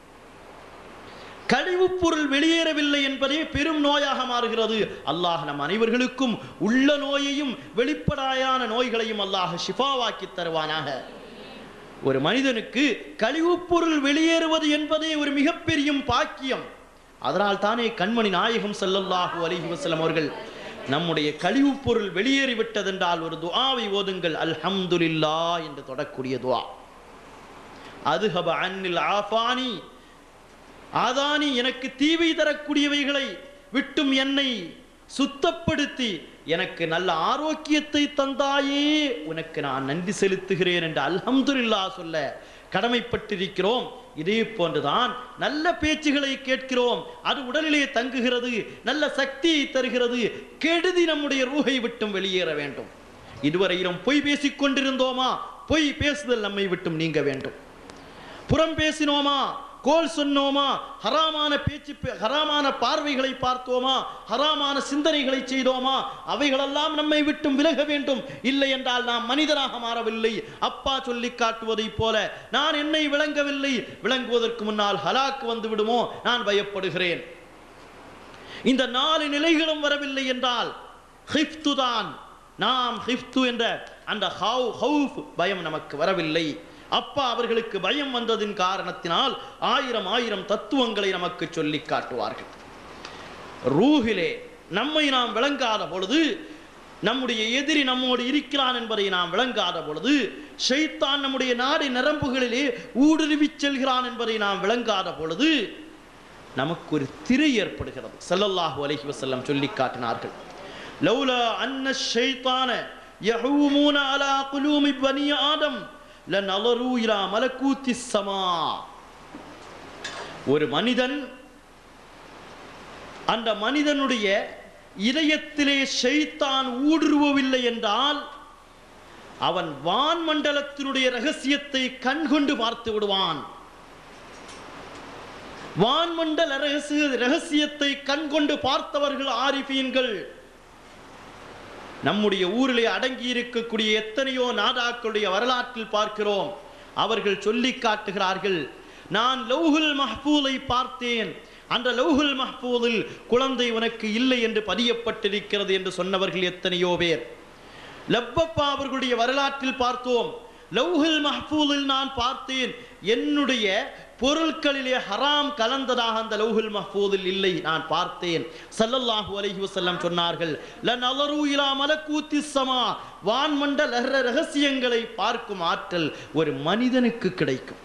கழிவுப் பொருள் வெளியேறவில்லை என்பதே பெரும் நோயாக மாறுகிறது அல்லாஹ் நம் அனைவர்களுக்கும் உள்ள நோயையும் வெளிப்படாயான நோய்களையும் அல்லாஹ் ஷிஃபாவாக்கி தருவானாக ஒரு மனிதனுக்கு கழிவுப் பொருள் வெளியேறுவது என்பதே ஒரு மிகப்பெரிய பாக்கியம் அதனால் தானே கண்மணி நாயகம் ஸல்லல்லாஹு அலைஹி வஸல்லம் அவர்கள் நம்முடைய கழிவுப் பொருள் வெளியேறிவிட்டதென்றால் ஒரு துஆவை ஓதுங்கள் அல்ஹம்துலில்லாஹ் என்று தொடக்கூடிய துஆ அதுஹப அன்னில் ஆஃபானி ஆதானி எனக்கு தீவை தரக்கூடியவைகளை விட்டும் என்னை சுத்தப்படுத்தி எனக்கு நல்ல ஆரோக்கியத்தை தந்தாயே உனக்கு நான் நன்றி செலுத்துகிறேன் என்று அல்ஹம்துலில்லா சொல்ல கடமைப்பட்டிருக்கிறோம் இதே போன்றுதான் நல்ல பேச்சுகளை கேட்கிறோம் அது உடலிலே தங்குகிறது நல்ல சக்தியை தருகிறது கெடுதி நம்முடைய ரூகை விட்டும் வெளியேற வேண்டும் இதுவரையிலும் பொய் பேசிக் கொண்டிருந்தோமா பொய் பேசுதல் நம்மை விட்டும் நீங்க வேண்டும் புறம் பேசினோமா கோல் சொன்னோமா ஹராமான பேச்சு பே- ஹராமான பார்வைகளை பார்த்தோமா ஹராமான சிந்தனைகளை செய்தோமா அவைகளெல்லாம் நம்மை விட்டும் விலக வேண்டும் இல்லை என்றால் நாம் மனிதனாக மாறவில்லை அப்பா சொல்லி காட்டுவதைப் போல நான் என்னை விளங்கவில்லை விளங்குவதற்கு முன்னால் ஹலாக்கு வந்து விடுமோ நான் பயப்படுகிறேன் இந்த நாலு நிலைகளும் வரவில்லை என்றால் ஹிஃப்து தான் நாம் ஹிஃப்து என்ற அந்த ஹவு ஹவுஃப் பயம் நமக்கு வரவில்லை அப்பா அவர்களுக்கு பயம் வந்ததின் காரணத்தினால் ஆயிரம் ஆயிரம் தத்துவங்களை நமக்கு சொல்லி காட்டுவார்கள் ரூஹிலே நம்மை நாம் விளங்காத பொழுது நம்முடைய எதிரி நம்மோடு இருக்கிறான் என்பதை நாம் விளங்காத பொழுது ஷைத்தான் நம்முடைய நாடி நரம்புகளிலே ஊடுருவிச் செல்கிறான் என்பதை நாம் விளங்காத பொழுது நமக்கு ஒரு திரை ஏற்படுகிறது ஸல்லல்லாஹு அலைஹி வஸல்லம் சொல்லி காட்டினார்கள் லௌலா அன்ன ஷைத்தான யஹூமூன அலா குலூமி பனி ஆதம் லநலரு இலா மலக்கூத்தி ஸமா ஒரு மனிதன் அந்த மனிதனுடைய இதயத்திலே ஷைத்தான் ஊடுருவவில்லை என்றால் அவன் வான்மண்டலத்தினுடைய ரகசியத்தை கண்கொண்டு பார்த்து விடுவான் வான்மண்டல ரகசிய ரகசியத்தை கண்கொண்டு பார்த்தவர்கள் ஆரிஃபீன்கள் நம்முடைய ஊரிலே அடங்கி இருக்கக்கூடிய எத்தனையோ நாதாக்களுடைய வரலாற்றில் பார்க்கிறோம் அவர்கள் சொல்லி காட்டுகிறார்கள் நான் லௌஹுல் மஹ்பூலை பார்த்தேன் அந்த லௌஹுல் மஹ்பூலில் குழந்தை உனக்கு இல்லை என்று பதியப்பட்டிருக்கிறது என்று சொன்னவர்கள் எத்தனையோ பேர் லப்பப்பா அவர்களுடைய வரலாற்றில் பார்த்தோம் லௌஹுல் மஹ்பூலில் நான் பார்த்தேன் என்னுடைய பொருட்களிலே ஹராம் கலந்ததாக அந்த லௌஹுல் மஹ்பூதில் இல்லை நான் பார்த்தேன் ஸல்லல்லாஹு அலைஹி வஸல்லம் சொன்னார்கள் லநலரு இலா மலக்கூத்தி ஸமா வான்மண்டல ரகசியங்களை பார்க்கும் ஆற்றல் ஒரு மனிதனுக்கு கிடைக்கும்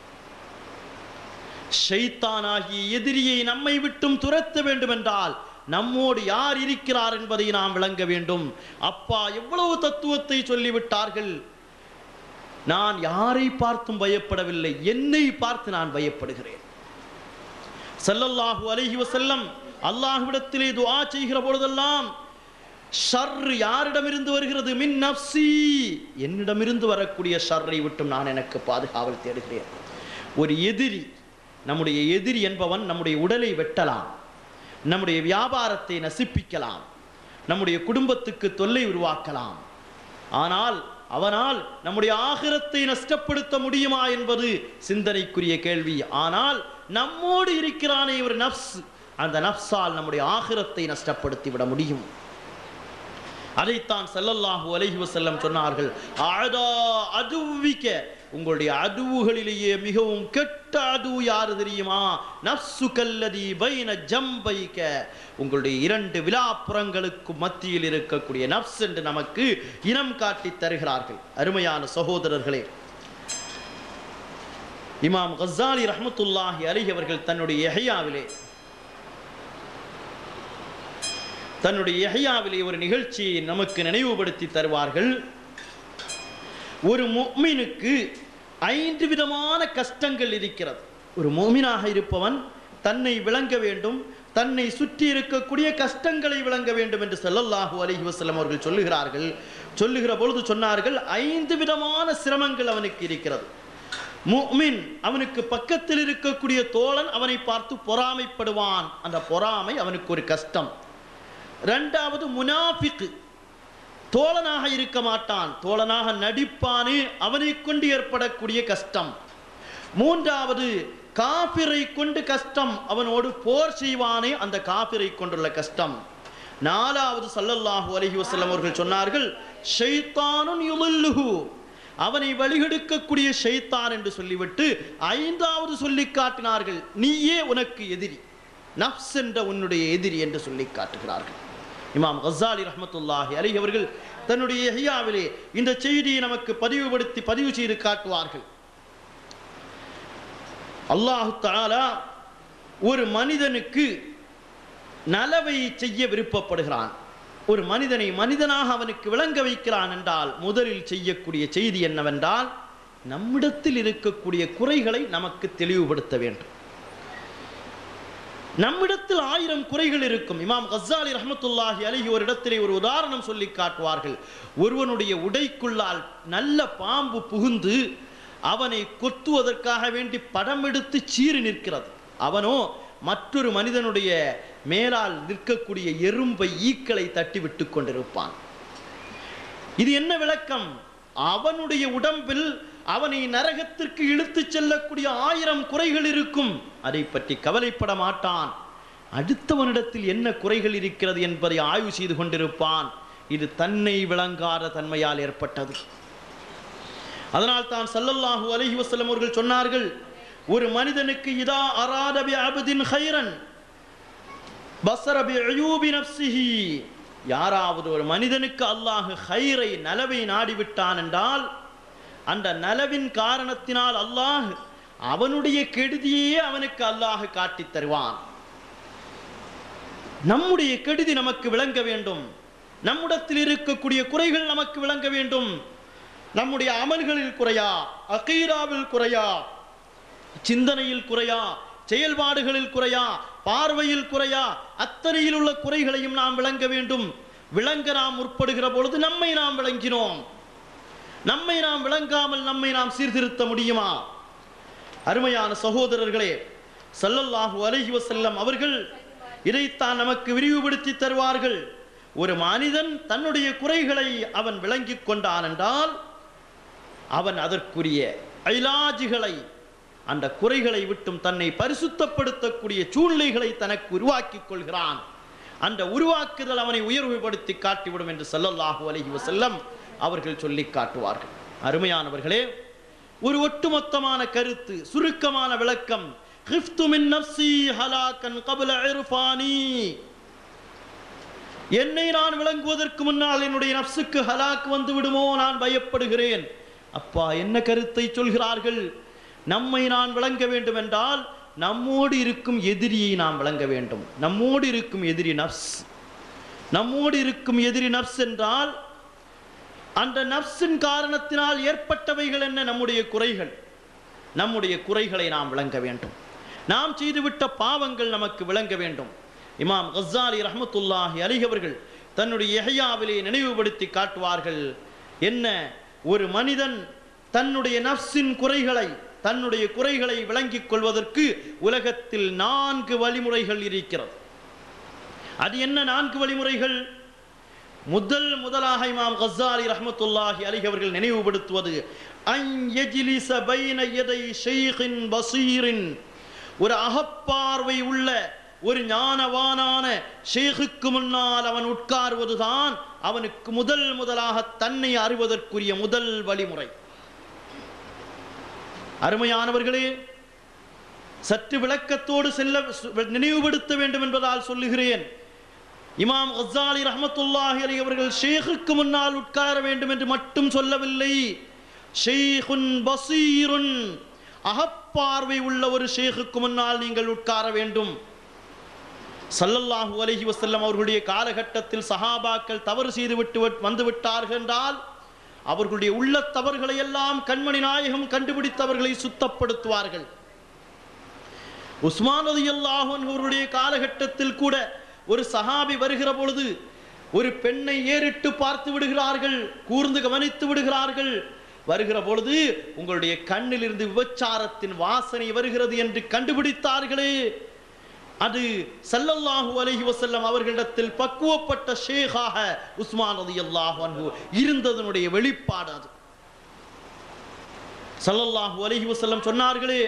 ஷைத்தானாகிய எதிரியை நம்மை விட்டும் துரத்த வேண்டுமென்றால் நம்மோடு யார் இருக்கிறார் என்பதை நாம் விளங்க வேண்டும் அப்பா எவ்வளவு தத்துவத்தை சொல்லிவிட்டார்கள் நான் யாரை பார்த்தும் பயப்படவில்லை என்னை பார்த்து நான் பயப்படுகிறேன் ஸல்லல்லாஹு அலைஹி வஸல்லம் அல்லாஹ்விடத்திலே துஆ செய்கிற பொழுதெல்லாம் ஷர் யாரிடமிருந்து வருகிறது மின் நப்சி என்னிடமிருந்து வரக்கூடிய ஷர்ரை விட்டும் நான் எனக்கு பாதுகாவல் தேடுகிறேன் ஒரு எதிரி நம்முடைய எதிரி என்பவன் நம்முடைய உடலை வெட்டலாம் நம்முடைய வியாபாரத்தை நசிப்பிக்கலாம் நம்முடைய குடும்பத்துக்கு தொல்லை உருவாக்கலாம் ஆனால் அவனால் நம்முடைய ஆகிரத்தை நஷ்டப்படுத்த முடியுமா என்பது சிந்தனைக்குரிய கேள்வி ஆனால் நம்மோடு இருக்கிறானே ஒரு நப்ஸ் அந்த நப்ஸால் நம்முடைய ஆகிரத்தை நஷ்டப்படுத்தி விட முடியும் அதைத்தான் ஸல்லல்லாஹு அலைஹி வஸல்லம் சொன்னார்கள் அடா அதுவிக்க உங்களுடைய அதுவுகளிலேயே மிகவும் கெட்ட அது யாரு தெரியுமா நப்சு கல்லதி பைன ஜம்பைக்க உங்களுடைய இரண்டு விழாப்புறங்களுக்கு மத்தியில் இருக்கக்கூடிய நப்ஸ் என்று நமக்கு இனம் காட்டி தருகிறார்கள் அருமையான சகோதரர்களே இமாம் கஸ்ஸாலி ரஹ்மத்துல்லாஹி அலைஹி அவர்கள் தன்னுடைய எஹையாவிலே தன்னுடைய எஹையாவிலே ஒரு நிகழ்ச்சியை நமக்கு நினைவுபடுத்தி தருவார்கள் ஒரு முஃமினுக்கு ஐந்து விதமான கஷ்டங்கள் இருக்கிறது ஒரு முஃமினாக இருப்பவன் தன்னை விளங்க வேண்டும் தன்னை சுற்றி இருக்கக்கூடிய கஷ்டங்களை விளங்க வேண்டும் என்று ஸல்லல்லாஹு அலைஹி வஸல்லம் அவர்கள் சொல்லுகிறார்கள் சொல்லுகிற பொழுது சொன்னார்கள் ஐந்து விதமான சிரமங்கள் அவனுக்கு இருக்கிறது முஃமின் அவனுக்கு பக்கத்தில் இருக்கக்கூடிய தோழன் அவனை பார்த்து பொறாமைப்படுவான் அந்த பொறாமை அவனுக்கு ஒரு கஷ்டம் ரெண்டாவது முனாஃபிக்கு தோழனாக இருக்க மாட்டான் தோழனாக நடிப்பானே அவனை கொண்டு ஏற்படக்கூடிய கஷ்டம் மூன்றாவது காபிரை கொண்டு கஷ்டம் அவனோடு போர் செய்வானே அந்த காபிரை கொண்டுள்ள கஷ்டம் நாலாவது சல்லல்லாஹு அலைஹி வஸல்லம் அவர்கள் சொன்னார்கள் ஷைத்தானுன் யுலில்லுஹு அவனை வழிகெடுக்கக்கூடிய ஷைத்தான் என்று சொல்லிவிட்டு ஐந்தாவது சொல்லி காட்டினார்கள் நீயே உனக்கு எதிரி நஃப்ஸ் என்ற உன்னுடைய எதிரி என்று சொல்லி காட்டுகிறார்கள் இமாம் கசாலி ரஹ்மத்துல்லாஹி அலைஹி அவர்கள் தன்னுடைய ஹியாவிலே இந்த செய்தியை நமக்கு பதிவுபடுத்தி பதிவு செய்து காட்டுவார்கள் அல்லாஹு தஆலா ஒரு மனிதனுக்கு நலவை செய்ய விருப்பப்படுகிறான் ஒரு மனிதனை மனிதனாக அவனுக்கு விளங்க வைக்கிறான் என்றால் முதலில் செய்யக்கூடிய செய்தி என்னவென்றால் நம்மிடத்தில் இருக்கக்கூடிய குறைகளை நமக்கு தெளிவுபடுத்த வேண்டும் நம்மிடத்தில் ஆயிரம் குறைகள் இருக்கும் இமாம் கஸ்ஸாலி ரஹ்மத்துல்லாஹி அலைஹி ஒரு இடத்திலே ஒரு உதாரணம் சொல்லி காட்டுவார்கள் ஒருவனுடைய உடைக்குள்ளால் நல்ல பாம்பு புகுந்து அவனை கொத்துவதற்காக வேண்டி படம் எடுத்து சீறி நிற்கிறது அவனோ மற்றொரு மனிதனுடைய மேலால் நிற்கக்கூடிய எறும்பை ஈக்களை தட்டி விட்டு கொண்டிருப்பான் இது என்ன விளக்கம் அவனுடைய உடம்பில் அவனை நரகத்திற்கு இழுத்துச் செல்லக்கூடிய ஆயிரம் குறைகள் இருக்கும் அதை பற்றி கவலைப்பட மாட்டான் அடுத்தவனிடத்தில் என்ன குறைகள் இருக்கிறது என்பதை ஆய்வு செய்து கொண்டிருப்பான் இது தன்னை விளங்காத தன்மையால் ஏற்பட்டது அதனால் தான் சல்லல்லாஹு அலைஹி வஸல்லம் அவர்கள் சொன்னார்கள் ஒரு மனிதனுக்கு இதா அராத பி அபதின் ஹைரன் பஸர பி அயூபி நஃப்ஸிஹி யாராவது ஒரு மனிதனுக்கு அல்லாஹ் ஹைரை நலவை நாடிவிட்டான் என்றால் அந்த நலவின் காரணத்தினால் அல்லாஹ் அவனுடைய கெடுதியே அவனுக்கு அல்லாஹ் காட்டித் தருவான் நம்முடைய கெடுதி நமக்கு விளங்க வேண்டும் நம்மிடத்தில் இருக்கக்கூடிய குறைகள் நமக்கு விளங்க வேண்டும் நம்முடைய அமல்களில் குறையா அகீராவில் குறையா சிந்தனையில் குறையா செயல்பாடுகளில் குறையா பார்வையில் குறையா அத்தனையில் உள்ள குறைகளையும் நாம் விளங்க வேண்டும் விளங்க நாம் முற்படுகிற பொழுது நம்மை நாம் விளங்கினோம் நம்மை நாம் விளங்காமல் நம்மை நாம் சீர்திருத்த முடியுமா அருமையான சகோதரர்களே ஸல்லல்லாஹு அலைஹி வஸல்லம் அவர்கள் இதைத்தான் நமக்கு விரிவுபடுத்தி தருவார்கள் ஒரு மனிதன் தன்னுடைய குறைகளை அவன் விளங்கிக் கொண்டான் என்றால் அவன் அதற்குரிய ஐலாஜிகளை அந்த குறைகளை விட்டும் தன்னை பரிசுத்தப்படுத்தக்கூடிய சூழ்நிலைகளை தனக்கு உருவாக்கிக் கொள்கிறான் அந்த உருவாக்குதல் அவனை உயர்வுபடுத்தி காட்டிவிடும் என்று ஸல்லல்லாஹு அலைஹி வஸல்லம் அவர்கள் சொல்லி காட்டுவார்கள் அருமையானவர்களே ஒரு ஒட்டுமொத்தமான கருத்து சுருக்கமான விளக்கம் "ஹிஃப்து மின் நஃப்ஸி ஹலாக்கன் கப்ல இர்ஃபானி." என்னை நான் விளங்குவதற்கு முன்னால் என்னுடைய நப்சுக்கு ஹலாக் வந்து விடுமோ நான் பயப்படுகிறேன் அப்பா என்ன கருத்தை சொல்கிறார்கள் நம்மை நான் விளங்க வேண்டும் என்றால் நம்மோடு இருக்கும் எதிரியை நாம் விளங்க வேண்டும் நம்மோடு இருக்கும் எதிரி நப்ஸ் நம்மோடு இருக்கும் எதிரி நப்ஸ் என்றால் அந்த நப்சின் காரணத்தினால் ஏற்பட்டவைகள் என்ன நம்முடைய குறைகள் நம்முடைய குறைகளை நாம் விளங்க வேண்டும் நாம் செய்துவிட்ட பாவங்கள் நமக்கு விளங்க வேண்டும் இமாம் கஸ்ஸாலி ரஹ்மத்துல்லாஹி அலைஹி அவர்கள் தன்னுடைய எஹையாவிலே நினைவுபடுத்தி காட்டுவார்கள் என்ன ஒரு மனிதன் தன்னுடைய நஃப்ஸின் குறைகளை தன்னுடைய குறைகளை விளங்கிக் கொள்வதற்கு உலகத்தில் நான்கு வழிமுறைகள் இருக்கிறது அது என்ன நான்கு வழிமுறைகள் முதல் முதலாக இமாம் கஸ்ஸாலி ரஹ்மத்துல்லாஹி அலைஹி அவர்கள் நினைவுபடுத்துவது அன் யஜ்லிஸ பைன யதை ஷைഖിன் பஸீரின் ஒரு அகப்பார்வை உள்ள ஒரு ஞானவானான ஷேகுக்கு முன்னால் அவன் உட்கார்வதுதான் அவனுக்கு முதல் முதலாக தன்னை அறிவதற்குரிய முதல் வழிமுறை அருமையானவர்களே சற்று விளக்கத்தோடு செல்ல நினைவுபடுத்த வேண்டும் என்பதால் சொல்லுகிறேன் இமாம் கஸ்ஸாலி ரஹ்மத்துல்லாஹி அலைஹி அவர்கள் ஷேகுக்கு முன்னால் உட்கார வேண்டும் என்று மட்டும் சொல்லவில்லை ஷேகுன் பசீருன் அகப்பார்வை உள்ள ஒரு ஷேகுக்கு முன்னால் நீங்கள் உட்கார வேண்டும் சல்லல்லாஹு அலைஹி வஸல்லம் அவர்களுடைய காலகட்டத்தில் சஹாபாக்கள் தவறு செய்து விட்டு விட்- வந்து விட்டார்கள் என்றால் அவர்களுடைய உள்ள தவறுகளை எல்லாம் கண்மணி நாயகம் கண்டுபிடித்தவர்களை சுத்தப்படுத்துவார்கள் உஸ்மான் ரலியல்லாஹு அன்ஹு அவருடைய காலகட்டத்தில் கூட ஒரு சஹாபி வருகிற பொழுது ஒரு பெண்ணை ஏறிட்டு பார்த்து விடுகிறார்கள் கூர்ந்து கவனித்து விடுகிறார்கள் வருகிற பொழுது உங்களுடைய கண்ணிலிருந்து விபச்சாரத்தின் வாசனை வருகிறது என்று கண்டுபிடித்தார்களே அது ஸல்லல்லாஹு அலைஹி வஸல்லம் அவர்களிடத்தில் பக்குவப்பட்ட ஷேகாக உஸ்மான் ரலியல்லாஹு அன்ஹு இருந்ததனுடைய வெளிப்பாடு அது ஸல்லல்லாஹு அலைஹி வஸல்லம் சொன்னார்களே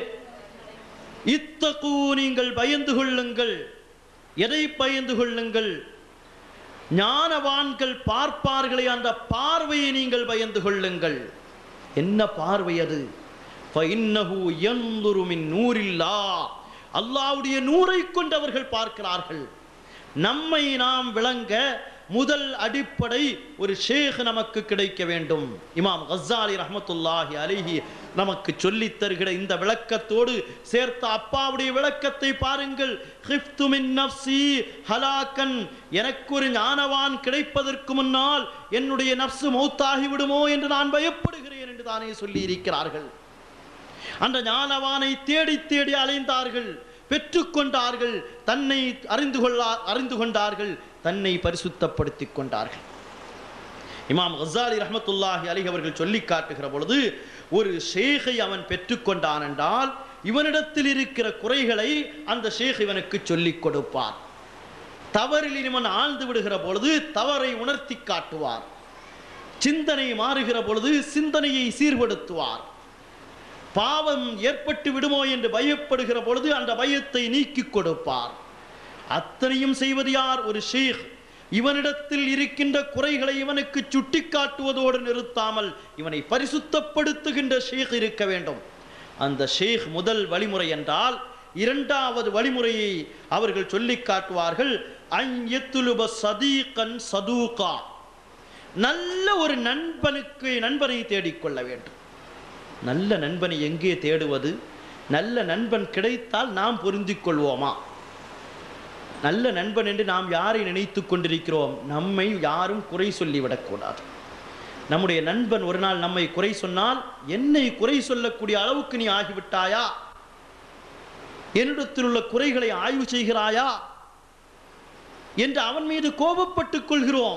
இத்தகு நீங்கள் பயந்து கொள்ளுங்கள் எதை பயந்து கொள்ளுங்கள் ஞானவான்கள் பார்ப்பார்களே அந்த பார்வையை நீங்கள் பயந்து கொள்ளுங்கள் என்ன பார்வை அது فَإِنَّهُ يَنْظُرُ مِنْ نُورِ اللَّهِ அல்லாஹ்வுடைய நூரை கொண்டு அவர்கள் பார்க்கிறார்கள் நம்மை நாம் விளங்க முதல் அடிப்படை ஒரு ஷேக் நமக்கு கிடைக்க வேண்டும் இமாம் கஸ்ஸாலி ரஹ்மத்துல்லாஹி அலைஹி நமக்கு சொல்லித் தருகிற இந்த விளக்கத்தோடு சேர்த்த அப்பாவுடைய விளக்கத்தை பாருங்கள் ஹிஃப்து மின் நஃப்ஸி ஹலாக்கன் எனக்கு ஒரு ஞானவான் கிடைப்பதற்கு முன்னால் என்னுடைய நஃப்சு மௌத்தாகி விடுமோ என்று நான் பயப்படுகிறேன் என்று தானே சொல்லி இருக்கிறார்கள் அந்த ஞானவானை தேடி தேடி அலைந்தார்கள் பெற்றுக்கொண்டார்கள் தன்னை அறிந்து கொள்ளா அறிந்து கொண்டார்கள் தன்னை பரிசுத்தப்படுத்திக் கொண்டார்கள் இமாம் கஸ்ஸாலி ரஹ்மத்துல்லாஹி அலைஹி அவர்கள் சொல்லி காட்டுகிற பொழுது ஒரு ஷேகை அவன் பெற்றுக்கொண்டான் என்றால் இவனிடத்தில் இருக்கிற குறைகளை அந்த ஷேக் இவனுக்கு சொல்லிக் கொடுப்பார் தவறில் இவன் ஆழ்ந்து விடுகிற பொழுது தவறை உணர்த்தி காட்டுவார் சிந்தனை மாறுகிற பொழுது சிந்தனையை சீர்படுத்துவார் பாவம் ஏற்பட்டு விடுமோ என்று பயப்படுகிற பொழுது அந்த பயத்தை நீக்கிக் கொடுப்பார் அத்தனையும் செய்வது யார் ஒரு ஷேக் இவனிடத்தில் இருக்கின்ற குறைகளை இவனுக்கு சுட்டிக்காட்டுவதோடு நிறுத்தாமல் இவனை பரிசுத்தப்படுத்துகின்ற ஷேக் இருக்க வேண்டும் அந்த ஷேக் முதல் வழிமுறை என்றால் இரண்டாவது வழிமுறையை அவர்கள் சொல்லிக் காட்டுவார்கள் அன்யத்துலுப சதீகன் சதூகா நல்ல ஒரு நண்பனுக்கு நண்பனை தேடிக்கொள்ள வேண்டும் நல்ல நண்பனை எங்கே தேடுவது நல்ல நண்பன் கிடைத்தால் நாம் பொருந்திக் கொள்வோமா நல்ல நண்பன் என்று நாம் யாரை நினைத்துக் கொண்டிருக்கிறோம் நம்மை யாரும் குறை சொல்லிவிடக்கூடாது நம்முடைய நண்பன் ஒரு நாள் நம்மை குறை சொன்னால் என்னை குறை சொல்லக்கூடிய அளவுக்கு நீ ஆகிவிட்டாயா என்னிடத்தில் உள்ள குறைகளை ஆய்வு செய்கிறாயா என்று அவன் மீது கோபப்பட்டுக் கொள்கிறோம்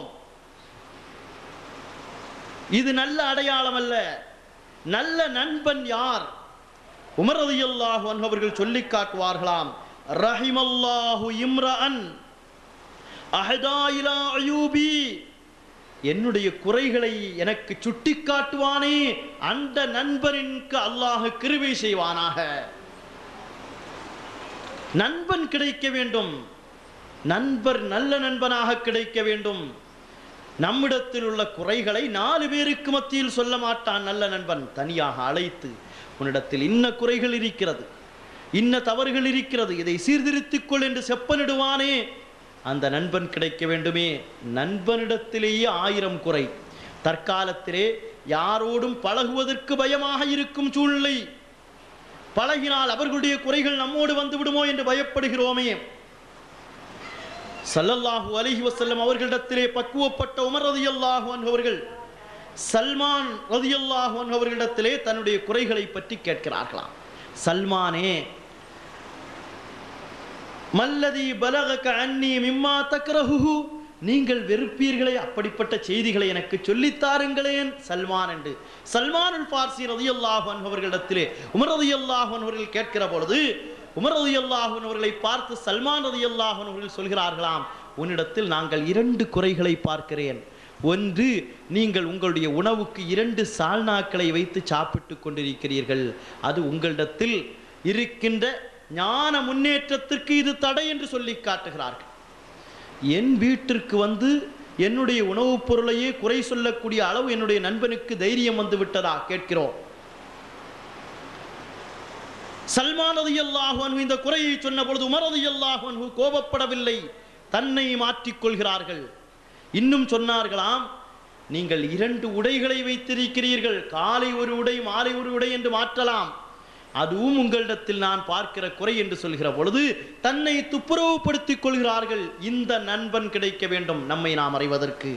இது நல்ல அடையாளம் அல்ல நல்ல நண்பன் யார் உமர் ரலியல்லாஹு அன்ஹு அவர்கள் சொல்லி காட்டுவார்களாம் ரஹிமல்லாஹு இம்ரஅன் அஹதா இலா அயூபி என்னுடைய குறைகளை எனக்கு சுட்டி காட்டுவானே அந்த நண்பனிற்கு அல்லாஹ் கிருபை செய்வானாக நண்பன் கிடைக்க வேண்டும் நண்பர் நல்ல நண்பனாக கிடைக்க வேண்டும் நம்மிடத்தில் உள்ள குறைகளை நாலு பேருக்கு மத்தியில் சொல்ல மாட்டான் நல்ல நண்பன் தனியாக அழைத்து உன்னிடத்தில் இன்ன குறைகள் இருக்கிறது இன்ன தவறுகள் இருக்கிறது இதை சீர்திருத்திக் கொள் என்று செப்பனிடுவானே அந்த நண்பன் கிடைக்க வேண்டுமே நண்பனிடத்திலேயே ஆயிரம் குறை தற்காலத்திலே யாரோடும் பழகுவதற்கு பயமாக இருக்கும் சூழ்நிலை பழகினால் அவர்களுடைய குறைகள் நம்மோடு வந்து விடுமோ என்று பயப்படுகிறோமே சல்லல்லாஹு அலைஹி வஸல்லம் அவர்களிடத்திலே பக்குவப்பட்ட உமர் ரதியல்லாஹு அன்ஹு அவர்கள் சல்மான் ரதியல்லாஹு அன்ஹு அவர்களிடத்திலே தன்னுடைய குறைகளை பற்றி கேட்கிறார்களாம் சல்மானே மல்லதி பலகக அன்னி மிம்மா தக்ரஹுஹு நீங்கள் வெறுப்பீர்களே அப்படிப்பட்ட செய்திகளை எனக்கு சொல்லித் தாருங்களேன் சல்மான் என்று சல்மானுல் பார்சி ரதியல்லாஹு அன்ஹு அவர்களிடத்திலே உமர் ரதியல்லாஹு அன்ஹு அவர்கள் கேட்கிற பொழுது உமர் ரதியல்லாஹு அன்ஹு அவர்களை பார்த்து சல்மான் ரதியல்லாஹு அன்ஹு அவர்கள் சொல்கிறார்களாம் உன்னிடத்தில் நாங்கள் இரண்டு குறைகளை பார்க்கிறேன் ஒன்று நீங்கள் உங்களுடைய உணவுக்கு இரண்டு சால்னாக்களை வைத்து சாப்பிட்டு கொண்டிருக்கிறீர்கள் அது உங்களிடத்தில் இருக்கின்ற ஞான முன்னேற்றத்திற்கு இது தடை என்று சொல்லி காட்டுகிறார்கள் என் வீட்டிற்கு வந்து என்னுடைய உணவுப் பொருளையே குறை சொல்லக்கூடிய அளவு என்னுடைய நண்பனுக்கு தைரியம் வந்து விட்டதா கேட்கிறோம் சல்மான் ரலியல்லாஹு அன்ஹு இந்த குறையை சொன்ன பொழுது உமர் ரலியல்லாஹு அன்ஹு கோபப்படவில்லை தன்னை மாற்றிக் கொள்கிறார்கள் இன்னும் சொன்னார்களாம் நீங்கள் இரண்டு உடைகளை வைத்திருக்கிறீர்கள் காலை ஒரு உடை மாலை ஒரு உடை என்று மாற்றலாம் அதுவும் உங்களிடத்தில் நான் பார்க்கிற குறை என்று சொல்கிற பொழுது தன்னை துப்புரவுப்படுத்திக் கொள்கிறார்கள் இந்த நண்பன் கிடைக்க வேண்டும் நம்மை நாம் அறிவதற்கு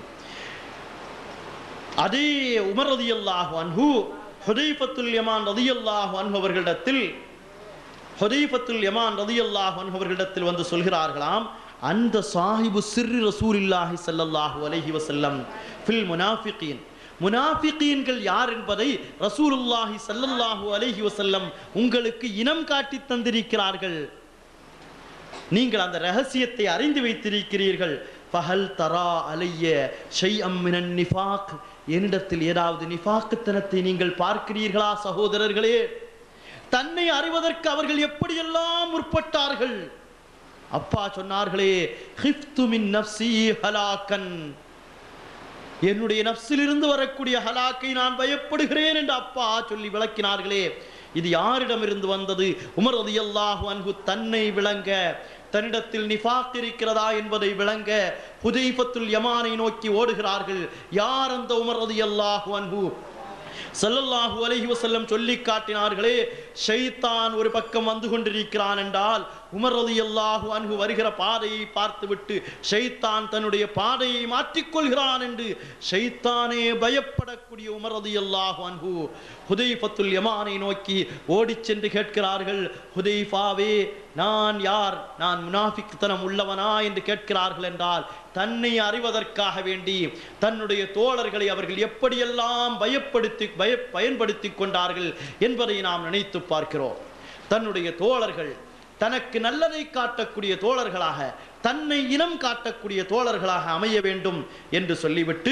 அதே உமர் ரதியல்லாஹு அன்ஹு ஹுதைஃபத்துல் யமான் ரதியல்லாஹு அன்ஹு அவர்களிடத்தில் ஹுதைஃபத்துல் யமான் ரதியல்லாஹு அன்ஹு அவர்களிடத்தில் வந்து சொல்கிறார்களாம் அந்த சாஹிபு சிறு ரசூலில்லாஹி ஸல்லல்லாஹு அலைஹி வஸல்லம் ஃபில் முனாஃபிகீன் முனாஃபிகீன்கள் யார் என்பதை ரசூலுல்லாஹி ஸல்லல்லாஹு அலைஹி வஸல்லம் உங்களுக்கு இனம் காட்டி தந்திருக்கிறார்கள் நீங்கள் அந்த ரகசியத்தை அறிந்து வைத்திருக்கிறீர்கள் ஃபஹல் தரா அலைய ஷைஅம் மினன் நிஃபாக் என்னிடத்தில் ஏதாவது நிஃபாக்குத்தனத்தை நீங்கள் பார்க்கிறீர்களா சகோதரர்களே தன்னை அறிவதற்கு அவர்கள் எப்படியெல்லாம் முற்பட்டார்கள் அப்பா சொன்னார்களே ஹிஃப்து மின் நஃப்ஸி ஹலாக்கன் என்னுடைய நப்சிலிருந்து வரக்கூடிய ஹலாக்கை நான் பயப்படுகிறேன் என்று அப்பா சொல்லி விளக்கினார்களே இது யாரிடமிருந்து வந்தது உமர் ரலியல்லாஹு அன்ஹு தன்னை விளங்க தன்னிடத்தில் நிஃபாக் இருக்கிறதா என்பதை விளங்க ஹுதைஃபத்துல் யமானை நோக்கி ஓடுகிறார்கள் யார் அந்த உமர் ரலியல்லாஹு அன்ஹு ஸல்லல்லாஹு அலைஹி வஸல்லம் சொல்லி காட்டினார்களே ஷைத்தான் ஒரு பக்கம் வந்து கொண்டிருக்கிறான் என்றால் உமர் ரலியல்லாஹு அன்ஹு வருகிற பாதையை பார்த்துவிட்டு ஷைத்தான் தன்னுடைய பாதையை மாற்றிக்கொள்கிறான் என்று ஷைத்தானே பயப்படக்கூடிய உமர் ரலியல்லாஹு அன்ஹு ஹுதைஃபத்துல் யமானை நோக்கி ஓடிச் சென்று கேட்கிறார்கள் ஹுதைஃபாவே நான் யார் நான் முனாஃபிக்தனம் உள்ளவனா என்று கேட்கிறார்கள் என்றால் தன்னை அறிவதற்காக வேண்டி தன்னுடைய தோழர்களை அவர்கள் எப்படியெல்லாம் பயப்படுத்தி பய பயன்படுத்தி கொண்டார்கள் என்பதை நாம் நினைத்து பார்க்கிறோம் தன்னுடைய தோழர்கள் தனக்கு நல்லதை காட்டக்கூடிய தோழர்களாக தன்னை இனம் காட்டக்கூடிய தோழர்களாக அமைய வேண்டும் என்று சொல்லிவிட்டு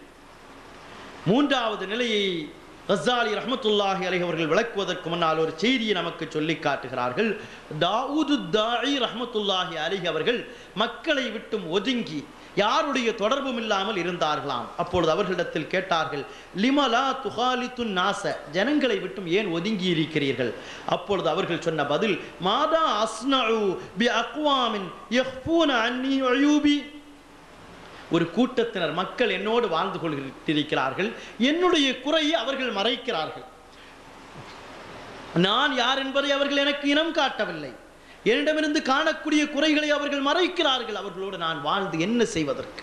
மூன்றாவது நிலையை கஸ்ஸாலி ரஹ்மத்துல்லாஹி அலைஹி அவர்கள் விளக்குவதற்கு முன்னால் ஒரு செய்தியை நமக்கு சொல்லி காட்டுகிறார்கள் தாவூது தாஇ ரஹ்மத்துல்லாஹி அலைஹி அவர்கள் மக்களை விட்டும் ஒதுங்கி யாருடைய தொடர்பும் இல்லாமல் இருந்தார்களாம் அப்பொழுது அவர்களிடத்தில் கேட்டார்கள் லிமலா துகாலித்துன் நாச ஜனங்களை விட்டும் ஏன் ஒதுங்கி இருக்கிறீர்கள் அப்பொழுது அவர்கள் சொன்ன பதில் மாதா அஸ்னஉ பி அக்வாமின் யஹ்பூன அன்னி அயூபி ஒரு கூட்டத்தினர் மக்கள் என்னோடு வாழ்ந்து கொண்டிருக்கிறார்கள் என்னுடைய குறையை அவர்கள் மறைக்கிறார்கள் நான் யார் என்பதை அவர்கள் எனக்கு இனம் காட்டவில்லை என்னிடமிருந்து காணக்கூடிய குறைகளை அவர்கள் மறைக்கிறார்கள் அவர்களோடு நான் வாழ்ந்து என்ன செய்வதற்கு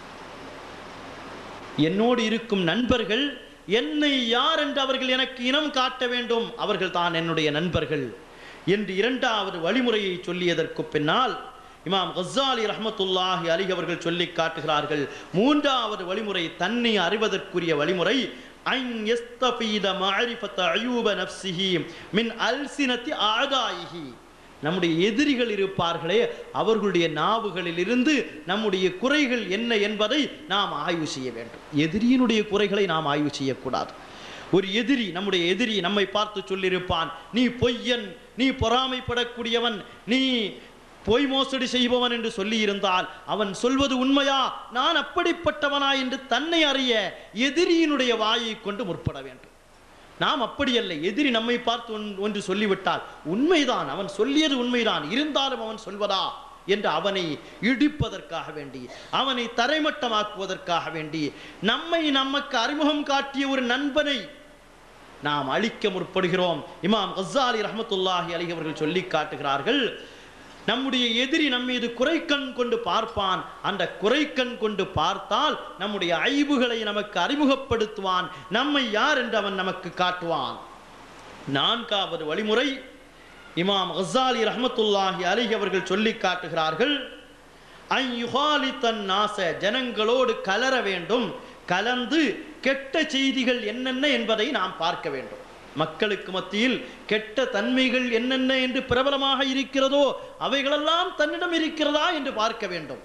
என்னோடு இருக்கும் நண்பர்கள் என்னை யார் என்று அவர்கள் எனக்கு இனம் காட்ட வேண்டும் அவர்கள் தான் என்னுடைய நண்பர்கள் என்று இரண்டாவது வழிமுறையை சொல்லியதற்கு பின்னால் இமாம் கஸ்ஸாலி ரஹ்மத்துல்லாஹி அலி அவர்கள் சொல்லி காட்டுகிறார்கள் மூன்றாவது வழிமுறை தன்னை அறிவதற்குரிய வழிமுறை அன் யஸ்தஃபீத மஅரிஃபத அயூப நஃப்ஸிஹி மின் அல்சினத்தி ஆதாயிஹி நம்முடைய எதிரிகள் இருப்பார்களே அவர்களுடைய நாவுகளில் இருந்து நம்முடைய குறைகள் என்ன என்பதை நாம் ஆய்வு செய்ய வேண்டும் எதிரியினுடைய குறைகளை நாம் ஆய்வு செய்யக்கூடாது ஒரு எதிரி நம்முடைய எதிரி நம்மை பார்த்து சொல்லியிருப்பான் நீ பொய்யன் நீ பொறாமைப்படக்கூடியவன் நீ பொய் மோசடி செய்பவன் என்று சொல்லி இருந்தால் அவன் சொல்வது உண்மையா நான் அப்படிப்பட்டவனா என்று தன்னை அறிய எதிரியினுடைய வாயை கொண்டு முற்பட வேண்டும் நாம் அப்படி அல்ல எதிரி நம்மை பார்த்து ஒன்- ஒன்று சொல்லிவிட்டால் உண்மைதான் அவன் சொல்லியது உண்மைதான் இருந்தாலும் அவன் சொல்வதா என்று அவனை இடிப்பதற்காக வேண்டி அவனை தரைமட்டமாக்குவதற்காக வேண்டி நம்மை நமக்கு அறிமுகம் காட்டிய ஒரு நண்பனை நாம் அழிக்க முற்படுகிறோம் இமாம் கஸ்ஸாலி ரஹ்மத்துல்லாஹி அலைஹி அவர்கள் சொல்லி காட்டுகிறார்கள் நம்முடைய எதிரி நம் மீது குறைக்கண் கொண்டு பார்ப்பான் அந்த குறைக்கண் கொண்டு பார்த்தால் நம்முடைய ஐபுகளை நமக்கு அறிமுகப்படுத்துவான் நம்மை யார் என்று அவன் நமக்கு காட்டுவான் நான்காவது வழிமுறை இமாம் கஸ்ஸாலி ரஹ்மத்துல்லாஹி அலைஹி அவர்கள் சொல்லி காட்டுகிறார்கள் ஐ யுகாலித்தன் நாச ஜனங்களோடு கலர வேண்டும் கலந்து கெட்ட செய்திகள் என்னென்ன என்பதை நாம் பார்க்க வேண்டும் மக்களுக்கு மத்தியில் கெட்ட தன்மைகள் என்னென்ன என்று பிரபலமாக இருக்கிறதோ அவைகளெல்லாம் தன்னிடம் இருக்கிறதா என்று பார்க்க வேண்டும்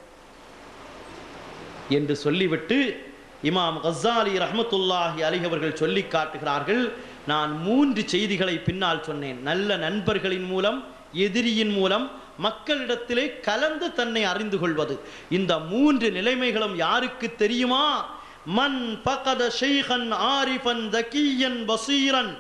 என்று சொல்லிவிட்டு இமாம் கஸ்ஸாலி ரஹ்மத்துல்லாஹி அலைஹி அவர்கள் சொல்லி காட்டுகிறார்கள் நான் மூன்று செய்திகளை பின்னால் சொன்னேன் நல்ல நண்பர்களின் மூலம் எதிரியின் மூலம் மக்களிடத்திலே கலந்து தன்னை அறிந்து கொள்வது இந்த மூன்று நிலைமைகளும் யாருக்கு தெரியுமா மன் பகத ஷெய்கன் ஆரிஃபன் தக்கியன் பசீரன்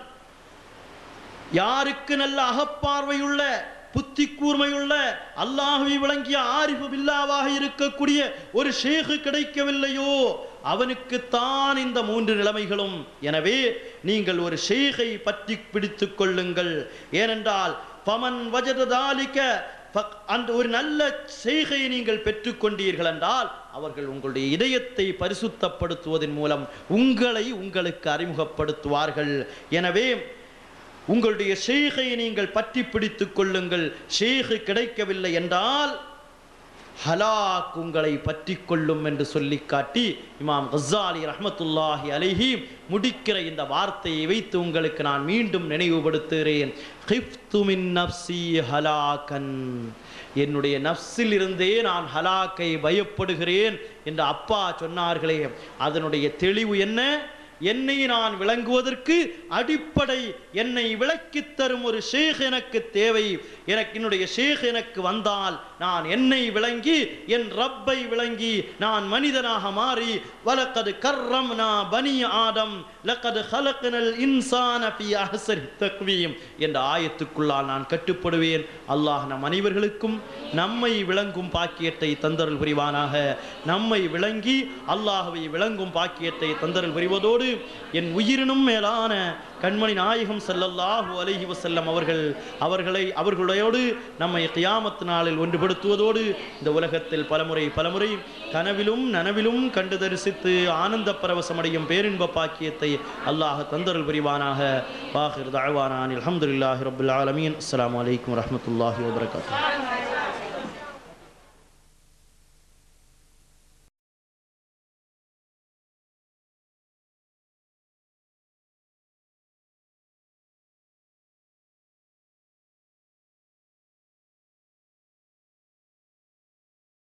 யாருக்கு நல்ல அகப்பார்வையுள்ள புத்தி கூர்மையுள்ள அல்லாஹுவை விளங்கிய ஆரிஃபு பில்லாவாக இருக்கக்கூடிய ஒரு ஷேகு கிடைக்கவில்லையோ அவனுக்குத்தான் இந்த மூன்று நிலைமைகளும் எனவே நீங்கள் ஒரு ஷேகை பற்றி பிடித்துக் கொள்ளுங்கள் ஏனென்றால் பமன் வஜதாலிக்க அந்த ஒரு நல்ல செய்கையை நீங்கள் பெற்றுக்கொண்டீர்கள் என்றால் அவர்கள் உங்களுடைய இதயத்தை பரிசுத்தப்படுத்துவதன் மூலம் உங்களை உங்களுக்கு அறிமுகப்படுத்துவார்கள் எனவே உங்களுடைய ஷேகை நீங்கள் பற்றி பிடித்துக் கொள்ளுங்கள் ஷேகு கிடைக்கவில்லை என்றால் ஹலாக் உங்களை பற்றி கொள்ளும் என்று சொல்லி காட்டி இமாம் கஸ்ஸாலி ரஹ்மத்துல்லாஹி அலைஹி முடிக்கிற இந்த வார்த்தையை வைத்து உங்களுக்கு நான் மீண்டும் நினைவுபடுத்துகிறேன் "கிஃப்து மின் நஃப்ஸி ஹலாக்கன் என்னுடைய நஃப்ஸில் இருந்தே நான் ஹலாக்கை பயப்படுகிறேன் என்று அப்பா சொன்னார்களே அதனுடைய தெளிவு என்ன என்னை நான் விளங்குவதற்கு அடிப்படை என்னை விளக்கித் தரும் ஒரு ஷேக் எனக்கு தேவை எனக்கு என்னுடைய ஷேக் எனக்கு வந்தால் நான் என்னை விளங்கி என் ரப்பை விளங்கி நான் மனிதனாக மாறி வலக்கது கர்ரம் பனி ஆதம் லக்கது ஹலக்கனல் இன்சான ஃபி அஹ்சனி தக்வீம் என்ற ஆயத்துக்குள்ளால் நான் கட்டுப்படுவேன் அல்லாஹ் நம் அனைவர்களுக்கும் நம்மை விளங்கும் பாக்கியத்தை தந்தருள் புரிவானாக நம்மை விளங்கி அல்லாஹ்வை விளங்கும் பாக்கியத்தை தந்தருள் புரிவதோடு என் உயிரினும் மேலான கண்மணி நாயகம் ஸல்லல்லாஹு அலைஹி வஸல்லம் அவர்கள் அவர்களை அவர்களுடையோடு நம்மை கியாமத் நாளில் ஒன்றுபடுத்துவதோடு இந்த உலகத்தில் பலமுறை பலமுறை கனவிலும் நனவிலும் கண்டு தரிசித்து ஆனந்த பரவசமடையும் பேரின்ப பாக்கியத்தை அல்லாஹ் தந்தருள் புரிவானாக வாஹிர் தஅவானான் அல்ஹம்துலில்லாஹி ரப்பில் ஆலமீன் அஸ்ஸலாமு அலைக்கும் வரஹ்மத்துல்லாஹி வபரகாத்துஹு